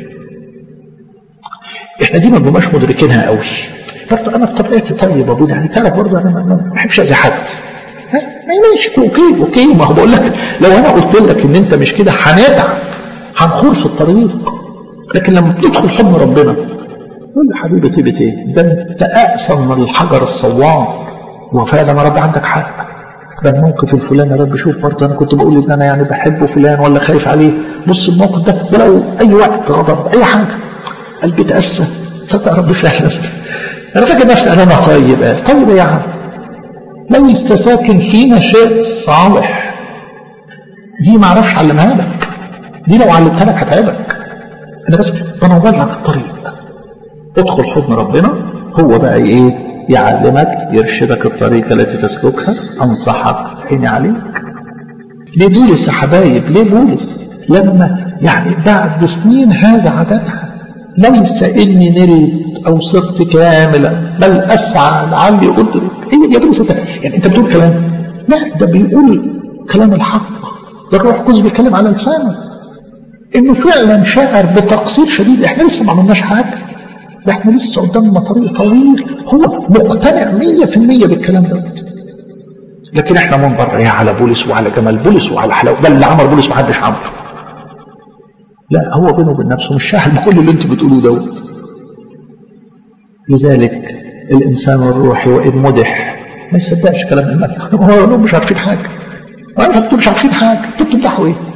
احنا دي ما بنبقاش مدركينها قوي برضه انا بطبيعتي طيب ابونا يعني تعرف برضه انا ما بحبش اذي حد ماشي اوكي اوكي ما هو بقول لك لو انا قلت لك ان انت مش كده هنتعب هنخور في الطريق لكن لما بتدخل حضن ربنا قول يا حبيبي طيبة ايه؟ ده انت اقسم من الحجر الصوام وفعلا يا رب عندك حق ده الموقف الفلاني يا رب شوف برضه انا كنت بقول ان انا يعني بحب فلان ولا خايف عليه بص الموقف ده ولو اي وقت غضب اي حاجه قلبي تأسى تصدق يا رب فعلا انا فاكر نفسي انا طيب قال طيب يا عم ليس ساكن فينا شيء صالح دي ما اعرفش اعلمها لك دي لو علمتها لك هتعبك انا بس بنور لك الطريق ادخل حضن ربنا هو بقى ايه يعلمك يرشدك الطريق التي تسلكها انصحك عيني عليك ليه بولس يا حبايب ليه بولس لما يعني بعد سنين هذا عددها ليس اني نلت او صرت كاملا بل اسعى لعلي ادرك ايه يا بولس انت يعني انت بتقول كلام لا ده بيقول كلام الحق ده الروح القدس بيتكلم على لسانه انه فعلا شاعر بتقصير شديد احنا لسه ما عملناش حاجه ده احنا لسه قدامنا طريق طويل هو مقتنع 100% بالكلام ده لكن احنا منبر ايه على بولس وعلى جمال بولس وعلى حلاوه ده اللي عمل بولس ما حدش عمله لا هو بينه وبين نفسه مش شاهد بكل اللي انتوا بتقولوه دوت لذلك الانسان الروحي وان مدح ما يصدقش كلام المدح هو مش عارفين حاجه انتوا مش عارفين حاجه انتوا بتمدحوا ايه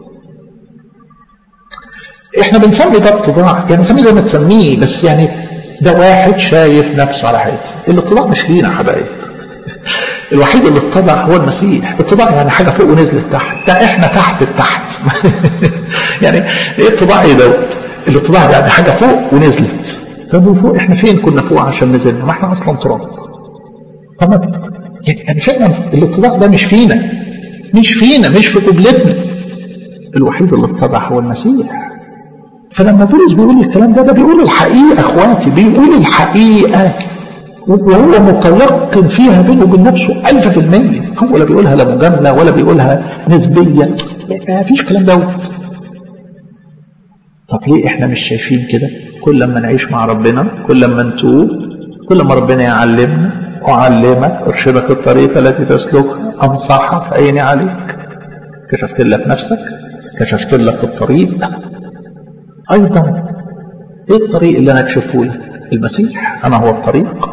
احنا بنسمي ده اتضاع يعني نسميه زي ما تسميه بس يعني ده واحد شايف نفسه على حياته الاتضاع مش لينا يا حبايب الوحيد اللي اتضع هو المسيح اتضاع يعني حاجه فوق ونزلت تحت ده احنا تحت التحت يعني ايه اتضاع ايه دوت الاتضاع يعني حاجه فوق ونزلت طب فوق احنا فين كنا فوق عشان نزلنا ما احنا اصلا تراب طب يعني فعلا الاتضاع ده مش فينا مش فينا مش في قبلتنا الوحيد اللي اتضع هو المسيح فلما بولس بيقول الكلام ده ده بيقول الحقيقه اخواتي بيقول الحقيقه وهو متيقن فيها بينه وبين نفسه ألف في المية هو لا بيقولها لا مجاملة ولا بيقولها نسبية ما فيش كلام دوت طب ليه احنا مش شايفين كده كل ما نعيش مع ربنا كل ما نتوب كل ما ربنا يعلمنا أعلمك أرشدك الطريق التي تسلكها أنصحك عيني عليك كشفت لك نفسك كشفت لك الطريق أيضا إيه الطريق اللي أنا أكشفه لك المسيح أنا هو الطريق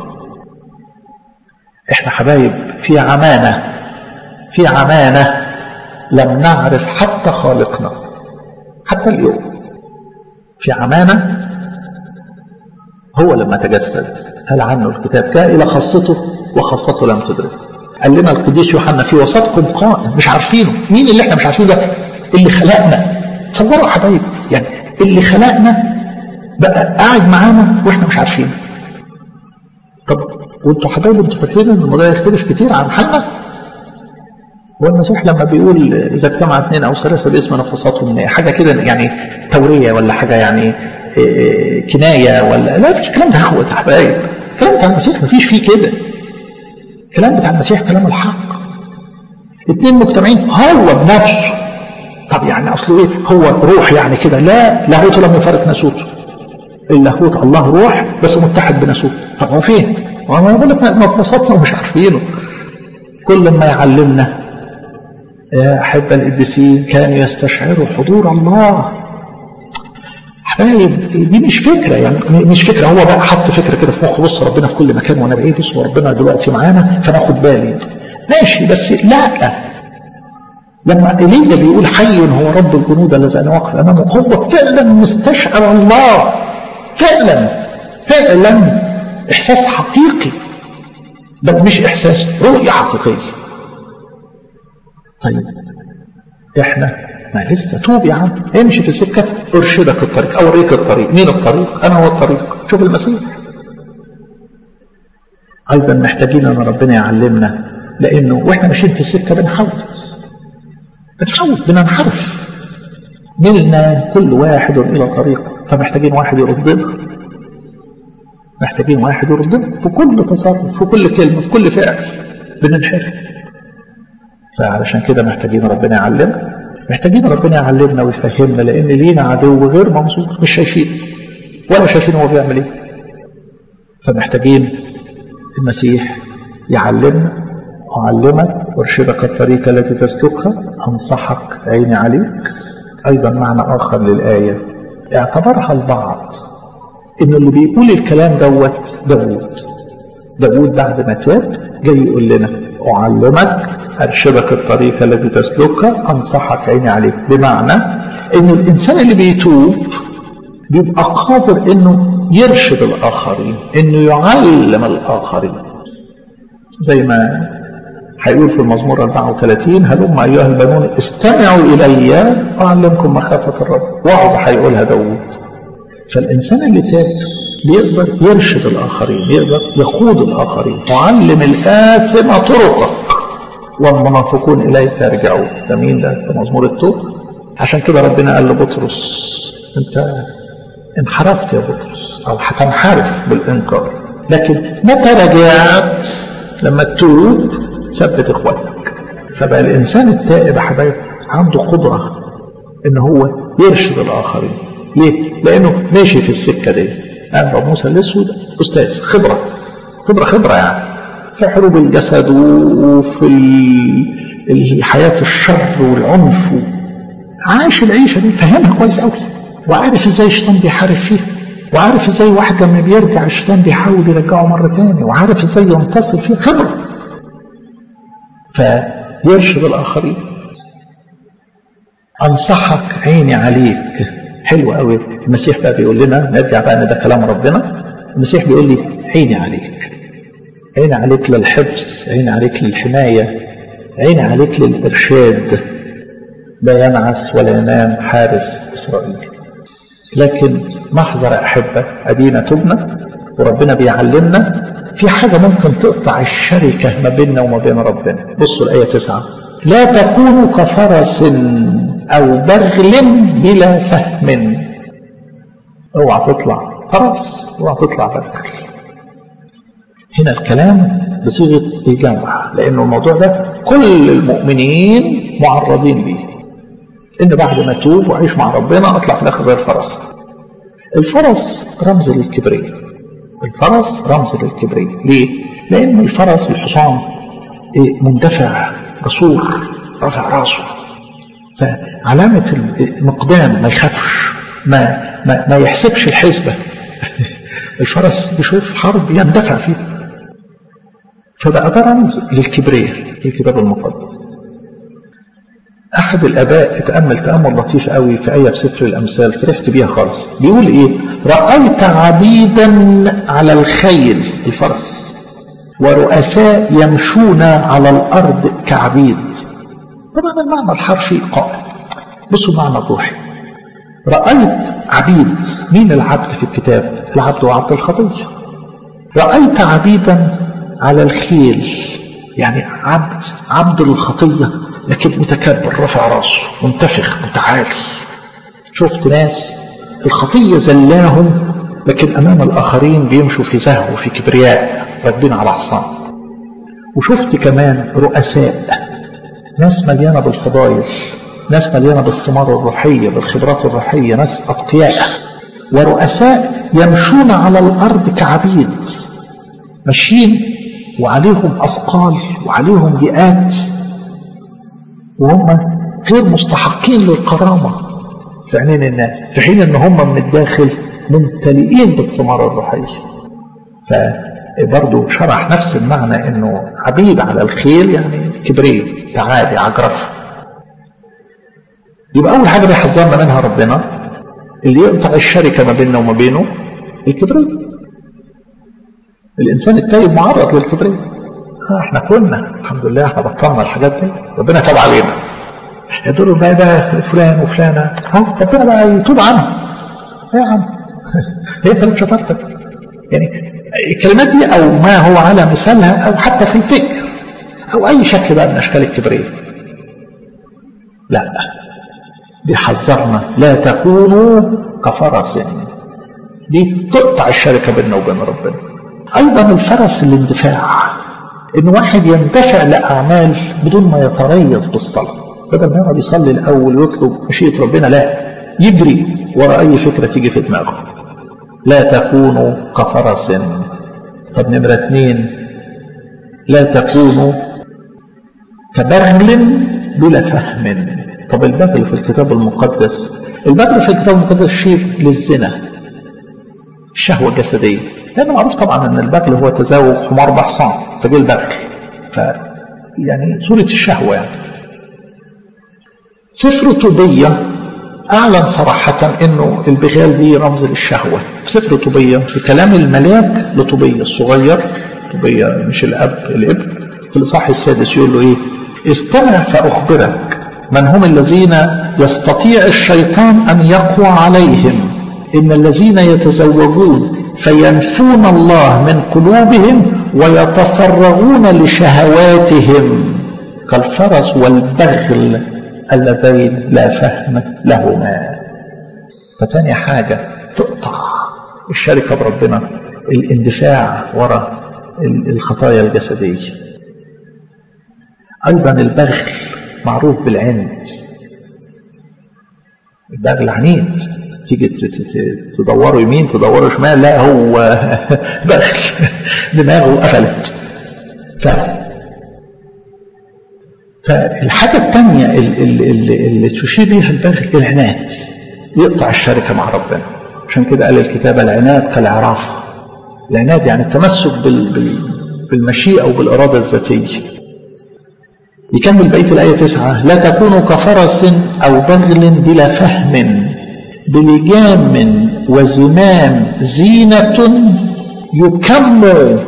إحنا حبايب في عمانة في عمانة لم نعرف حتى خالقنا حتى اليوم في عمانة هو لما تجسد قال عنه الكتاب جاء إلى خاصته وخاصته لم تدرك قال لنا القديس يوحنا في وسطكم قائم مش عارفينه مين اللي احنا مش عارفينه ده اللي خلقنا تصوروا يا حبايب يعني اللي خلقنا بقى قاعد معانا واحنا مش عارفينه طب وانتوا حبايب انتوا فاكرين ان الموضوع يختلف كتير عن حالنا هو المسيح لما بيقول اذا اجتمع اثنين او ثلاثه باسم نفساتهم حاجه كده يعني توريه ولا حاجه يعني كنايه ولا لا مفيش الكلام ده هو يا حبايب الكلام بتاع المسيح مفيش فيه كده الكلام بتاع المسيح كلام الحق اثنين مجتمعين هو بنفسه طب يعني اصله ايه هو روح يعني كده لا لاهوته لم يفارق ناسوته اللاهوت الله روح بس متحد بناسوته طب هو فين؟ هو انا بقول لك نفساتنا ومش عارفينه كل ما يعلمنا يا أحب القديسين كانوا يستشعروا حضور الله حبايب دي مش فكرة يعني مش فكرة هو بقى حط فكرة كده في مخه بص ربنا في كل مكان وانا بعيد بص ربنا دلوقتي معانا فناخد بالي ماشي بس لا لما ايليا بيقول حي هو رب الجنود الذي انا واقف امامه هو فعلا مستشعر الله فعلا فعلا احساس حقيقي بل مش احساس رؤية حقيقية طيب احنا ما لسه توب يا عم امشي في السكه ارشدك الطريق اوريك الطريق مين الطريق انا هو الطريق شوف المسيح ايضا محتاجين ان ربنا يعلمنا لانه واحنا ماشيين في السكه بنحاول بنحاول بننحرف ملنا كل واحد الى طريقه فمحتاجين واحد يردنا محتاجين واحد يردنا في كل تصرف في كل كلمه في كل فعل بننحرف فعلشان كده محتاجين ربنا يعلمنا محتاجين ربنا يعلمنا ويفهمنا لان لينا عدو غير منظور مش شايفين ولا شايفين هو بيعمل ايه فمحتاجين المسيح يعلمنا أعلمك وارشدك الطريق التي تسلكها أنصحك عيني عليك أيضا معنى آخر للآية اعتبرها البعض إن اللي بيقول الكلام دوت داوود داوود بعد ما تاب جاي يقول لنا أعلمك أرشدك الطريق التي تسلكها أنصحك عيني عليك بمعنى إن الإنسان اللي بيتوب بيبقى قادر إنه يرشد الآخرين إنه يعلم الآخرين زي ما هيقول في المزمور 34 هلم أيها البنون استمعوا إلي أعلمكم مخافة الرب وعظة هيقولها داوود فالإنسان اللي تاب بيقدر يرشد الآخرين يقدر يقود الآخرين معلم الآثم طرقك والمنافقون إليك يرجعون ده مين ده في مزمور التوب عشان كده ربنا قال لبطرس أنت انحرفت يا بطرس أو هتنحرف بالإنكار لكن متى رجعت لما تتوب ثبت إخواتك فبقى الإنسان التائب يا حبايب عنده قدرة إن هو يرشد الآخرين ليه؟ لأنه ماشي في السكة دي أبا موسى الأسود أستاذ خبرة خبرة خبرة يعني في حروب الجسد وفي الحياة الشر والعنف عايش العيشة دي فاهمها كويس قوي وعارف ازاي الشيطان بيحارب فيها وعارف ازاي واحد لما بيرجع الشيطان بيحاول يرجعه مرة تاني وعارف ازاي ينتصر فيها خبرة فيرشد الآخرين أنصحك عيني عليك حلو قوي المسيح بقى بيقول لنا نرجع بقى ان ده كلام ربنا المسيح بيقول لي عيني عليك عيني عليك للحفظ عيني عليك للحماية عيني عليك للإرشاد لا ينعس ولا ينام حارس إسرائيل لكن محذر يا أحبة أدينا تبنا وربنا بيعلمنا في حاجة ممكن تقطع الشركة ما بيننا وما بين ربنا بصوا الآية تسعة لا تكونوا كفرس أو بغل بلا فهم اوعى تطلع فرس اوعى تطلع بغل هنا الكلام بصيغة إجابة لأنه الموضوع ده كل المؤمنين معرضين ليه إن بعد ما أتوب وأعيش مع ربنا أطلع في الآخر زي الفرس الفرس رمز للكبرياء الفرس رمز للكبرياء ليه؟ لأن الفرس الحصان مندفع جسور رافع راسه فعلامة المقدام ما يخافش ما ما, ما يحسبش الحسبة الفرس بيشوف حرب يندفع فيها فبقى ده رمز للكبرياء في الكتاب المقدس أحد الآباء اتأمل تأمل لطيف قوي في آية في سفر الأمثال فرحت بيها خالص بيقول إيه رأيت عبيدا على الخيل الفرس ورؤساء يمشون على الأرض كعبيد طبعا المعنى الحرفي قائم بصوا المعنى الروحي رأيت عبيد مين العبد في الكتاب العبد هو عبد الخطية رأيت عبيدا على الخيل يعني عبد عبد للخطية لكن متكبر رفع راسه منتفخ متعالي شفت ناس الخطية زلاهم لكن أمام الآخرين بيمشوا في زهو وفي كبرياء راكبين على حصان وشفت كمان رؤساء ناس مليانة بالفضائل ناس مليانة بالثمار الروحية بالخبرات الروحية ناس أتقياء ورؤساء يمشون على الأرض كعبيد ماشيين وعليهم أثقال وعليهم ضيقات وهم غير مستحقين للكرامة في عينين الناس في حين ان هم من الداخل ممتلئين بالثمار الروحية فبرضه شرح نفس المعنى انه عبيد على الخيل يعني كبريت تعالي عجرف يبقى اول حاجة بيحذرنا منها ربنا اللي يقطع الشركة ما بيننا وما بينه الكبريت الانسان التائب معرض للكبريت آه احنا كنا الحمد لله احنا بطلنا الحاجات دي ربنا تاب علينا يقولوا بقى ده فلان وفلانه ها ربنا بقى يتوب عنه يا عم هي كانت شطارتك يعني الكلمات دي او ما هو على مثالها او حتى في الفكر او اي شكل بقى من اشكال الكبرياء لا بيحذرنا لا تكونوا كفرس دي تقطع الشركه بيننا وبين ربنا ايضا الفرس الاندفاع ان واحد يندفع لاعمال بدون ما يتريث بالصلاه بدل ما يقعد يصلي الأول ويطلب مشيئة ربنا لا يجري ورا أي فكرة تيجي في دماغه لا تكونوا كفرس طب نمرة اتنين لا تكونوا كبغل بلا فهم طب البغل في الكتاب المقدس البغل في الكتاب المقدس شيء للزنا الشهوة الجسدية لأنه معروف طبعا أن البغل هو تزاوج حمار بحصان فجه البغل ف يعني صورة الشهوة يعني سفر طوبية أعلن صراحة أنه البغال دي رمز للشهوة في سفر طوبية في كلام الملاك لطوبية الصغير طوبية مش الأب الابن في الإصحاح السادس يقول له إيه استمع فأخبرك من هم الذين يستطيع الشيطان أن يقوى عليهم إن الذين يتزوجون فينفون الله من قلوبهم ويتفرغون لشهواتهم كالفرس والبغل اللذين لا فهم لهما فتاني حاجة تقطع الشركة بربنا الاندفاع وراء الخطايا الجسدية أيضا البغل معروف بالعند البغل عنيد تيجي تدوروا يمين تدوروا شمال لا هو بغل دماغه قفلت ف فالحاجة الثانية اللي, اللي, اللي تشير بيها البغل العناد يقطع الشركة مع ربنا عشان كده قال الكتاب العناد كالعرافة العناد يعني التمسك بال بال بالمشيئة وبالإرادة الذاتية يكمل بقية الآية تسعة لا تكونوا كفرس أو بغل بلا فهم بلجام وزمام زينة يكم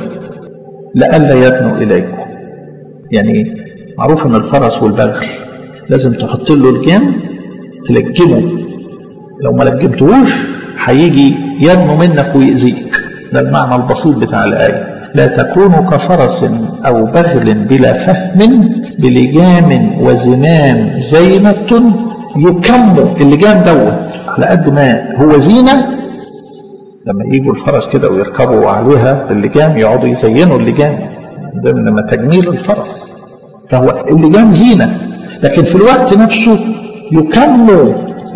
لئلا يدنو إليكم يعني معروف ان الفرس والبغل لازم تحط له الجام تلجمه لو ما لجمتهوش هيجي يدنو منك ويأذيك ده المعنى البسيط بتاع الآية لا تكونوا كفرس أو بغل بلا فهم بلجام وزمام زينة يكم اللجام دوت على قد ما هو زينة لما يجوا الفرس كده ويركبوا عليها اللجام يقعدوا يزينوا اللجام ده من تجميل الفرس فهو اللجام زينة لكن في الوقت نفسه يكمل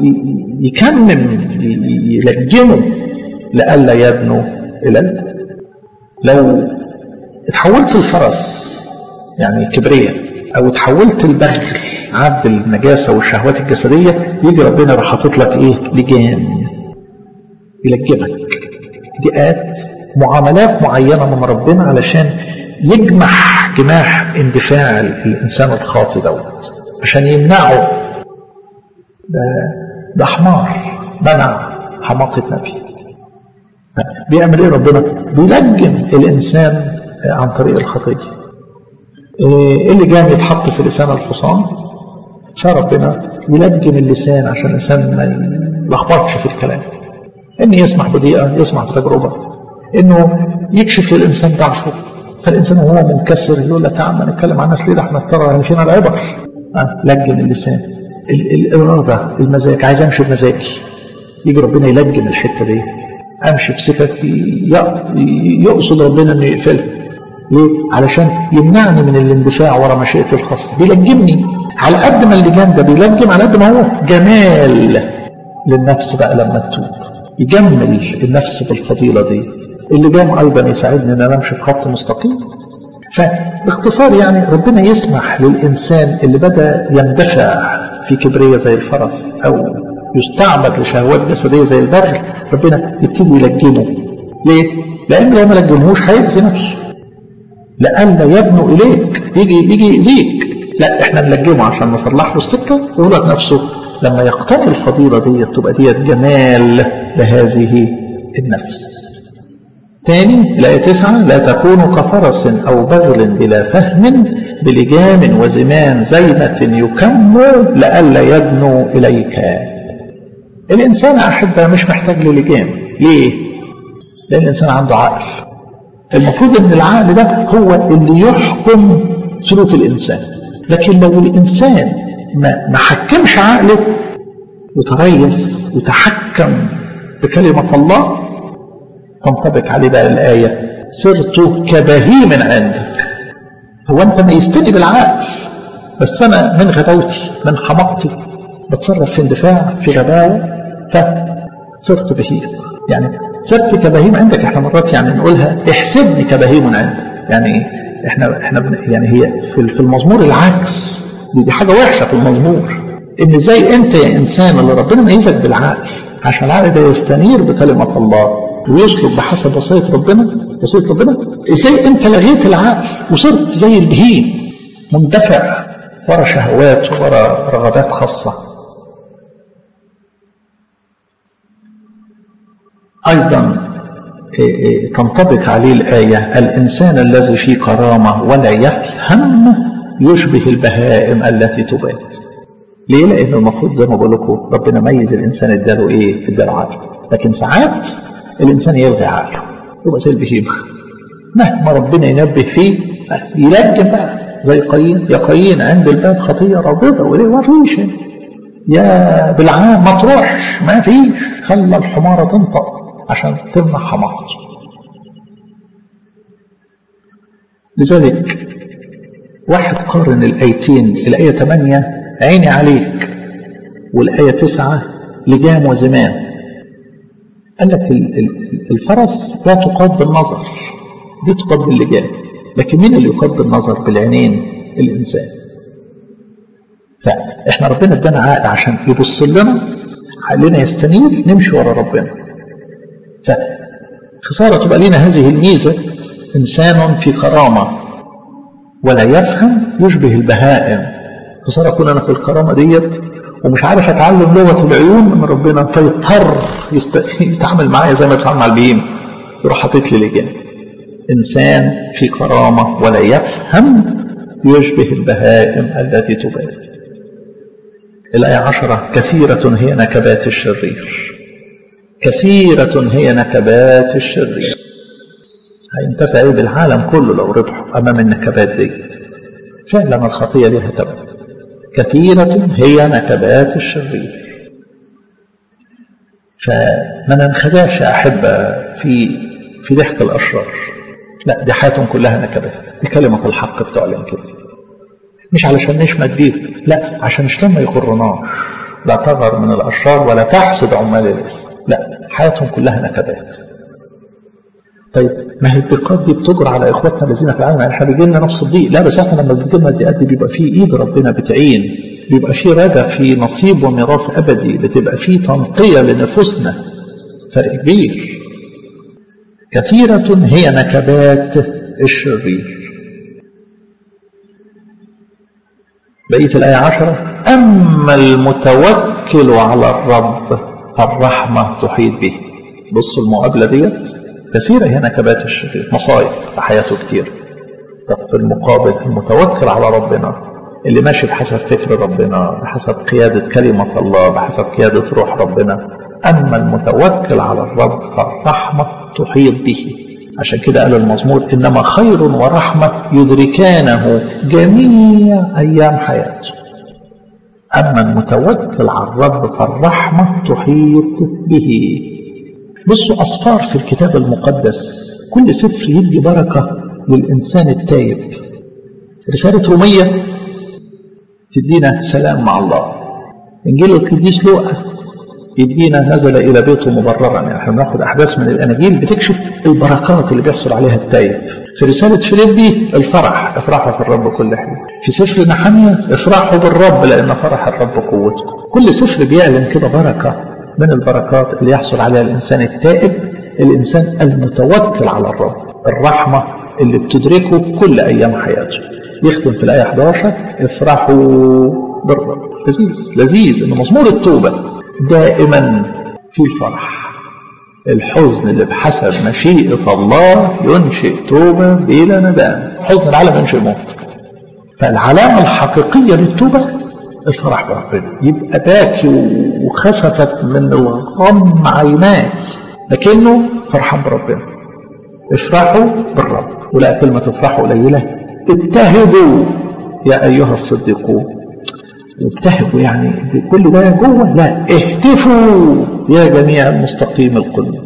يكمم يلجمه لئلا يبنوا إليكم لو اتحولت الفرس يعني كبرية أو اتحولت البغل عبد النجاسة والشهوات الجسدية يجي ربنا راح حاطط لك إيه لجام يلجمك دقات معاملات معينة من ربنا علشان يجمح جماح اندفاع الإنسان الخاطي دوت عشان يمنعه ده, ده حمار منع حماقة نبي بيعمل ايه ربنا بيلجم الإنسان عن طريق الخطية إيه اللي جاي يتحط في لسان الحصان فربنا يلجم اللسان عشان الإنسان ما يلخبطش في الكلام إن يسمح بضيقة يسمح بتجربة إنه يكشف للإنسان ضعفه فالإنسان وهو منكسر يقول لك يا عم نتكلم عن الناس ليه ده احنا ترى يعني فينا العبر أه لجم اللسان الإرادة المزاج عايز أمشي بمزاجي يجي ربنا يلجم الحتة دي أمشي بسكك يقصد ربنا إنه يقفلها ليه؟ علشان يمنعني من الاندفاع ورا مشيئة الخاصة بيلجمني على قد ما اللجام ده بيلجم على قد ما هو جمال للنفس بقى لما تتوب يجمل النفس بالفضيلة دي اللجام أيضا يساعدني أن أنا أمشي في خط مستقيم فباختصار يعني ربنا يسمح للإنسان اللي بدأ يندفع في كبرية زي الفرس أو يستعبد لشهوات جسدية زي البغل ربنا يبتدي يلجمه ليه؟ لأن لو ما لجمهوش هيأذي نفسه لألا يبنوا إليك يجي يجي يأذيك لا احنا نلجمه عشان نصلح له السكة ويقول نفسه لما يقتني الفضيلة دي تبقى ديت جمال لهذه النفس ثاني الآية تسعة لا تكونوا كفرس أو بغل بلا فهم بلجام وزمان زينة يكم لئلا يدنو إليك الإنسان أحبة مش محتاج للجام ليه؟ لأن الإنسان عنده عقل المفروض أن العقل ده هو اللي يحكم سلوك الإنسان لكن لو الإنسان ما, ما حكمش عقله وتريث وتحكم بكلمة الله تنطبق عليه بقى الآية صرت كبهيم عندك هو أنت ميزتني بالعقل بس أنا من غباوتي من حماقتي بتصرف في اندفاع في غباوة فصرت بهيم يعني صرت كبهيم عندك احنا مرات يعني نقولها احسبني كبهيم عندك يعني احنا احنا يعني هي في في المزمور العكس دي, دي حاجه وحشه في المزمور ان ازاي انت يا انسان اللي ربنا ميزك بالعقل عشان العقل ده يستنير بكلمه الله ويسلك بحسب وصيه ربنا وصيه ربنا ازاي انت لغيت العقل وصرت زي البهيم مندفع ورا شهوات ورا رغبات خاصه ايضا تنطبق عليه الآية الإنسان الذي فيه كرامة ولا يفهم يشبه البهائم التي تبات ليه؟ لأن المفروض زي ما بقول لكم ربنا ميز الإنسان اداله إيه؟ اداله عقل لكن ساعات الإنسان يلغي عقله يبقى زي البهيمة مهما ربنا ينبه فيه يلجم بقى زي قايين يا قايين عند الباب خطية رابضة وليه وريش يا بالعام ما تروحش ما فيش خلى الحمارة تنطق عشان تمنع حماقته لذلك واحد قارن الآيتين الآية 8 عيني عليك والآية 9 لجام وزمان قال لك الفرس لا تقاد بالنظر دي تقاد باللجام لكن مين اللي يقاد بالنظر بالعينين الإنسان فإحنا ربنا ادانا عقل عشان يبص لنا عقلنا يستنير نمشي ورا ربنا فخسارة تبقى لنا هذه الميزة إنسان في كرامة ولا يفهم يشبه البهائم خسارة أكون أنا في الكرامة ديت ومش عارف أتعلم لغة العيون من ربنا فيضطر يست... يتعامل معايا زي ما يتعامل مع البهيم يروح حاطط لي لجان إنسان في كرامة ولا يفهم يشبه البهائم التي تبات الآية عشرة كثيرة هي نكبات الشرير كثيرة هي نكبات الشرير هينتفع ايه بالعالم كله لو ربحوا امام النكبات ديت فعلا الخطيه لها تبع كثيرة هي نكبات الشرير فما ننخدعش يا أحبة في في ضحك الأشرار لا دي حياتهم كلها نكبات دي كلمة الحق بتعلن كده مش علشان نشمت بيه لا عشان الشيطان ما يغرناش لا تغر من الأشرار ولا تحسد عمال الإثم لا حياتهم كلها نكبات طيب ما هي الضيقات دي بتجرى على اخواتنا الذين في العالم يعني احنا بيجي لنا نفس الضيق لا بس احنا لما بتجي لنا الضيقات دي بيبقى في ايد ربنا بتعين بيبقى في رجا في نصيب وميراث ابدي بتبقى في تنقيه لنفوسنا فرق كبير كثيرة هي نكبات الشرير بقية الآية عشرة أما المتوكل على الرب فالرحمة تحيط به بصوا المقابلة ديت كثيرة هي نكبات الشرير مصايب في حياته كتير طب في المقابل المتوكل على ربنا اللي ماشي بحسب فكر ربنا بحسب قيادة كلمة الله بحسب قيادة روح ربنا أما المتوكل على الرب فالرحمة تحيط به عشان كده قال المزمور إنما خير ورحمة يدركانه جميع أيام حياته أما المتوكل على الرب فالرحمة تحيط به بصوا أصفار في الكتاب المقدس كل سفر يدي بركة للإنسان التايب رسالة رومية تدينا سلام مع الله إنجيل القديس لوقا يدينا نزل إلى بيته مبررا يعني احنا بناخد أحداث من الأناجيل بتكشف البركات اللي بيحصل عليها التايب في رسالة فيليبي الفرح افرحوا في الرب كل حين في سفر نحمية افرحوا بالرب لأن فرح الرب قوتكم كل سفر بيعلن كده بركة من البركات اللي يحصل عليها الإنسان التائب الإنسان المتوكل على الرب الرحمة اللي بتدركه كل أيام حياته يختم في الآية 11 افرحوا بالرب لذيذ لذيذ إن مزمور التوبة دائما في الفرح الحزن اللي بحسب مشيئة الله ينشئ توبة بلا ندم حزن العالم ينشئ موت فالعلامة الحقيقية للتوبة الفرح بربنا يبقى باكي وخسفت من الغم عيناه لكنه فرحان بربنا افرحوا بالرب ولا كلمة افرحوا قليلة ابتهجوا يا أيها الصديقون وابتهجوا يعني كل ده جوه لا اهتفوا يا جميع المستقيم القلوب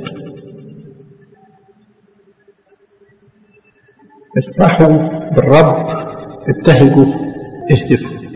افرحوا بالرب ابتهجوا اهتفوا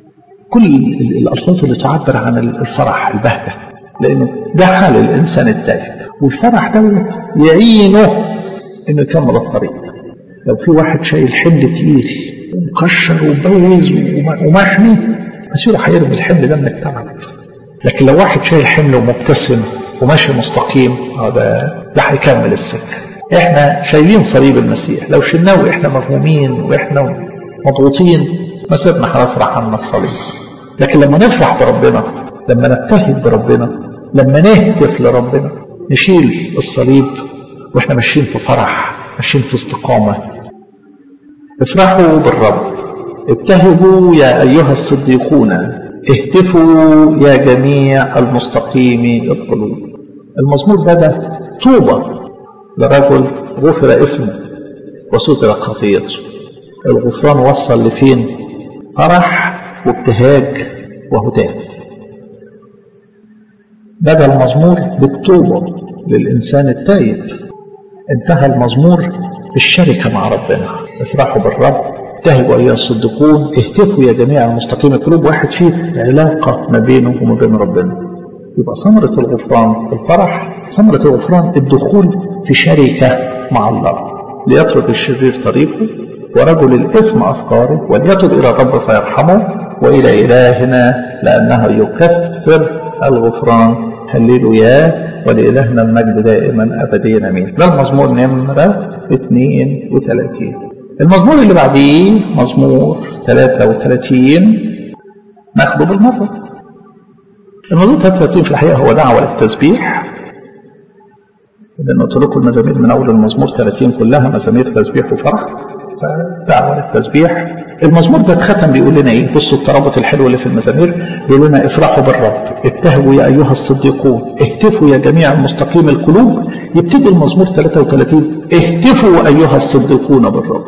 كل الألفاظ اللي تعبر عن الفرح البهجة لأنه ده حال الإنسان التائب والفرح دوت يعينه إنه يكمل الطريق لو في واحد شايل حمل تقيل ومكشر ومبوز ومحمي مسيره هيرمي الحمل ده من التعب لكن لو واحد شايل حمل ومبتسم وماشي مستقيم هذا ده هيكمل السكه احنا شايلين صليب المسيح لو شلناه واحنا مفهومين واحنا مضغوطين مسيرنا هنفرح عنا الصليب لكن لما نفرح بربنا لما نبتهج بربنا لما نهتف لربنا نشيل الصليب واحنا ماشيين في فرح ماشيين في استقامة افرحوا بالرب ابتهجوا يا أيها الصديقون اهتفوا يا جميع المستقيم القلوب المزمور ده ده طوبى لرجل غفر اسمه وسترت خطيته الغفران وصل لفين فرح وابتهاج وهتاف بدا المزمور بالتوبة للإنسان التائب انتهى المزمور بالشركة مع ربنا افرحوا بالرب ابتهجوا أيها الصديقون اهتفوا يا جميع المستقيم القلوب واحد فيه علاقة ما بينه وما بين ربنا يبقى ثمرة الغفران الفرح ثمرة الغفران الدخول في شركة مع الله ليترك الشرير طريقه ورجل الإثم أفكاره وليتب إلى الرب فيرحمه وإلى إلهنا لأنه يكثر الغفران هللوا يا ولإلهنا المجد دائما أبديا أمين ده المزمور نمرة 32 المزمور اللي بعديه مزمور 33 ناخده بالمرة المزمور 33 في الحقيقة هو دعوة للتسبيح لأن قلت لكم المزامير من أول المزمور 30 كلها مزامير تسبيح وفرح فدعوة للتسبيح المزمور ده اتختم بيقول لنا ايه بصوا الترابط الحلو اللي في المزامير بيقول لنا افرحوا بالرب ابتهجوا يا ايها الصديقون اهتفوا يا جميع المستقيم القلوب يبتدي المزمور 33 اهتفوا ايها الصديقون بالرب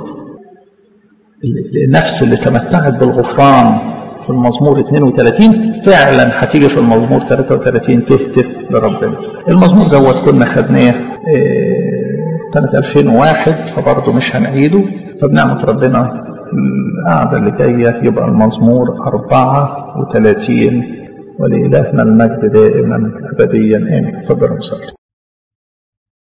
النفس اللي تمتعت بالغفران في المزمور 32 فعلا هتيجي في المزمور 33 تهتف لربنا المزمور دوت كنا خدناه سنة 2001 فبرضه مش هنعيده فبنعمة ربنا القعدة اللي جاية يبقى المزمور 34 ولإلهنا المجد دائما أبديا آمين تفضلوا نصلي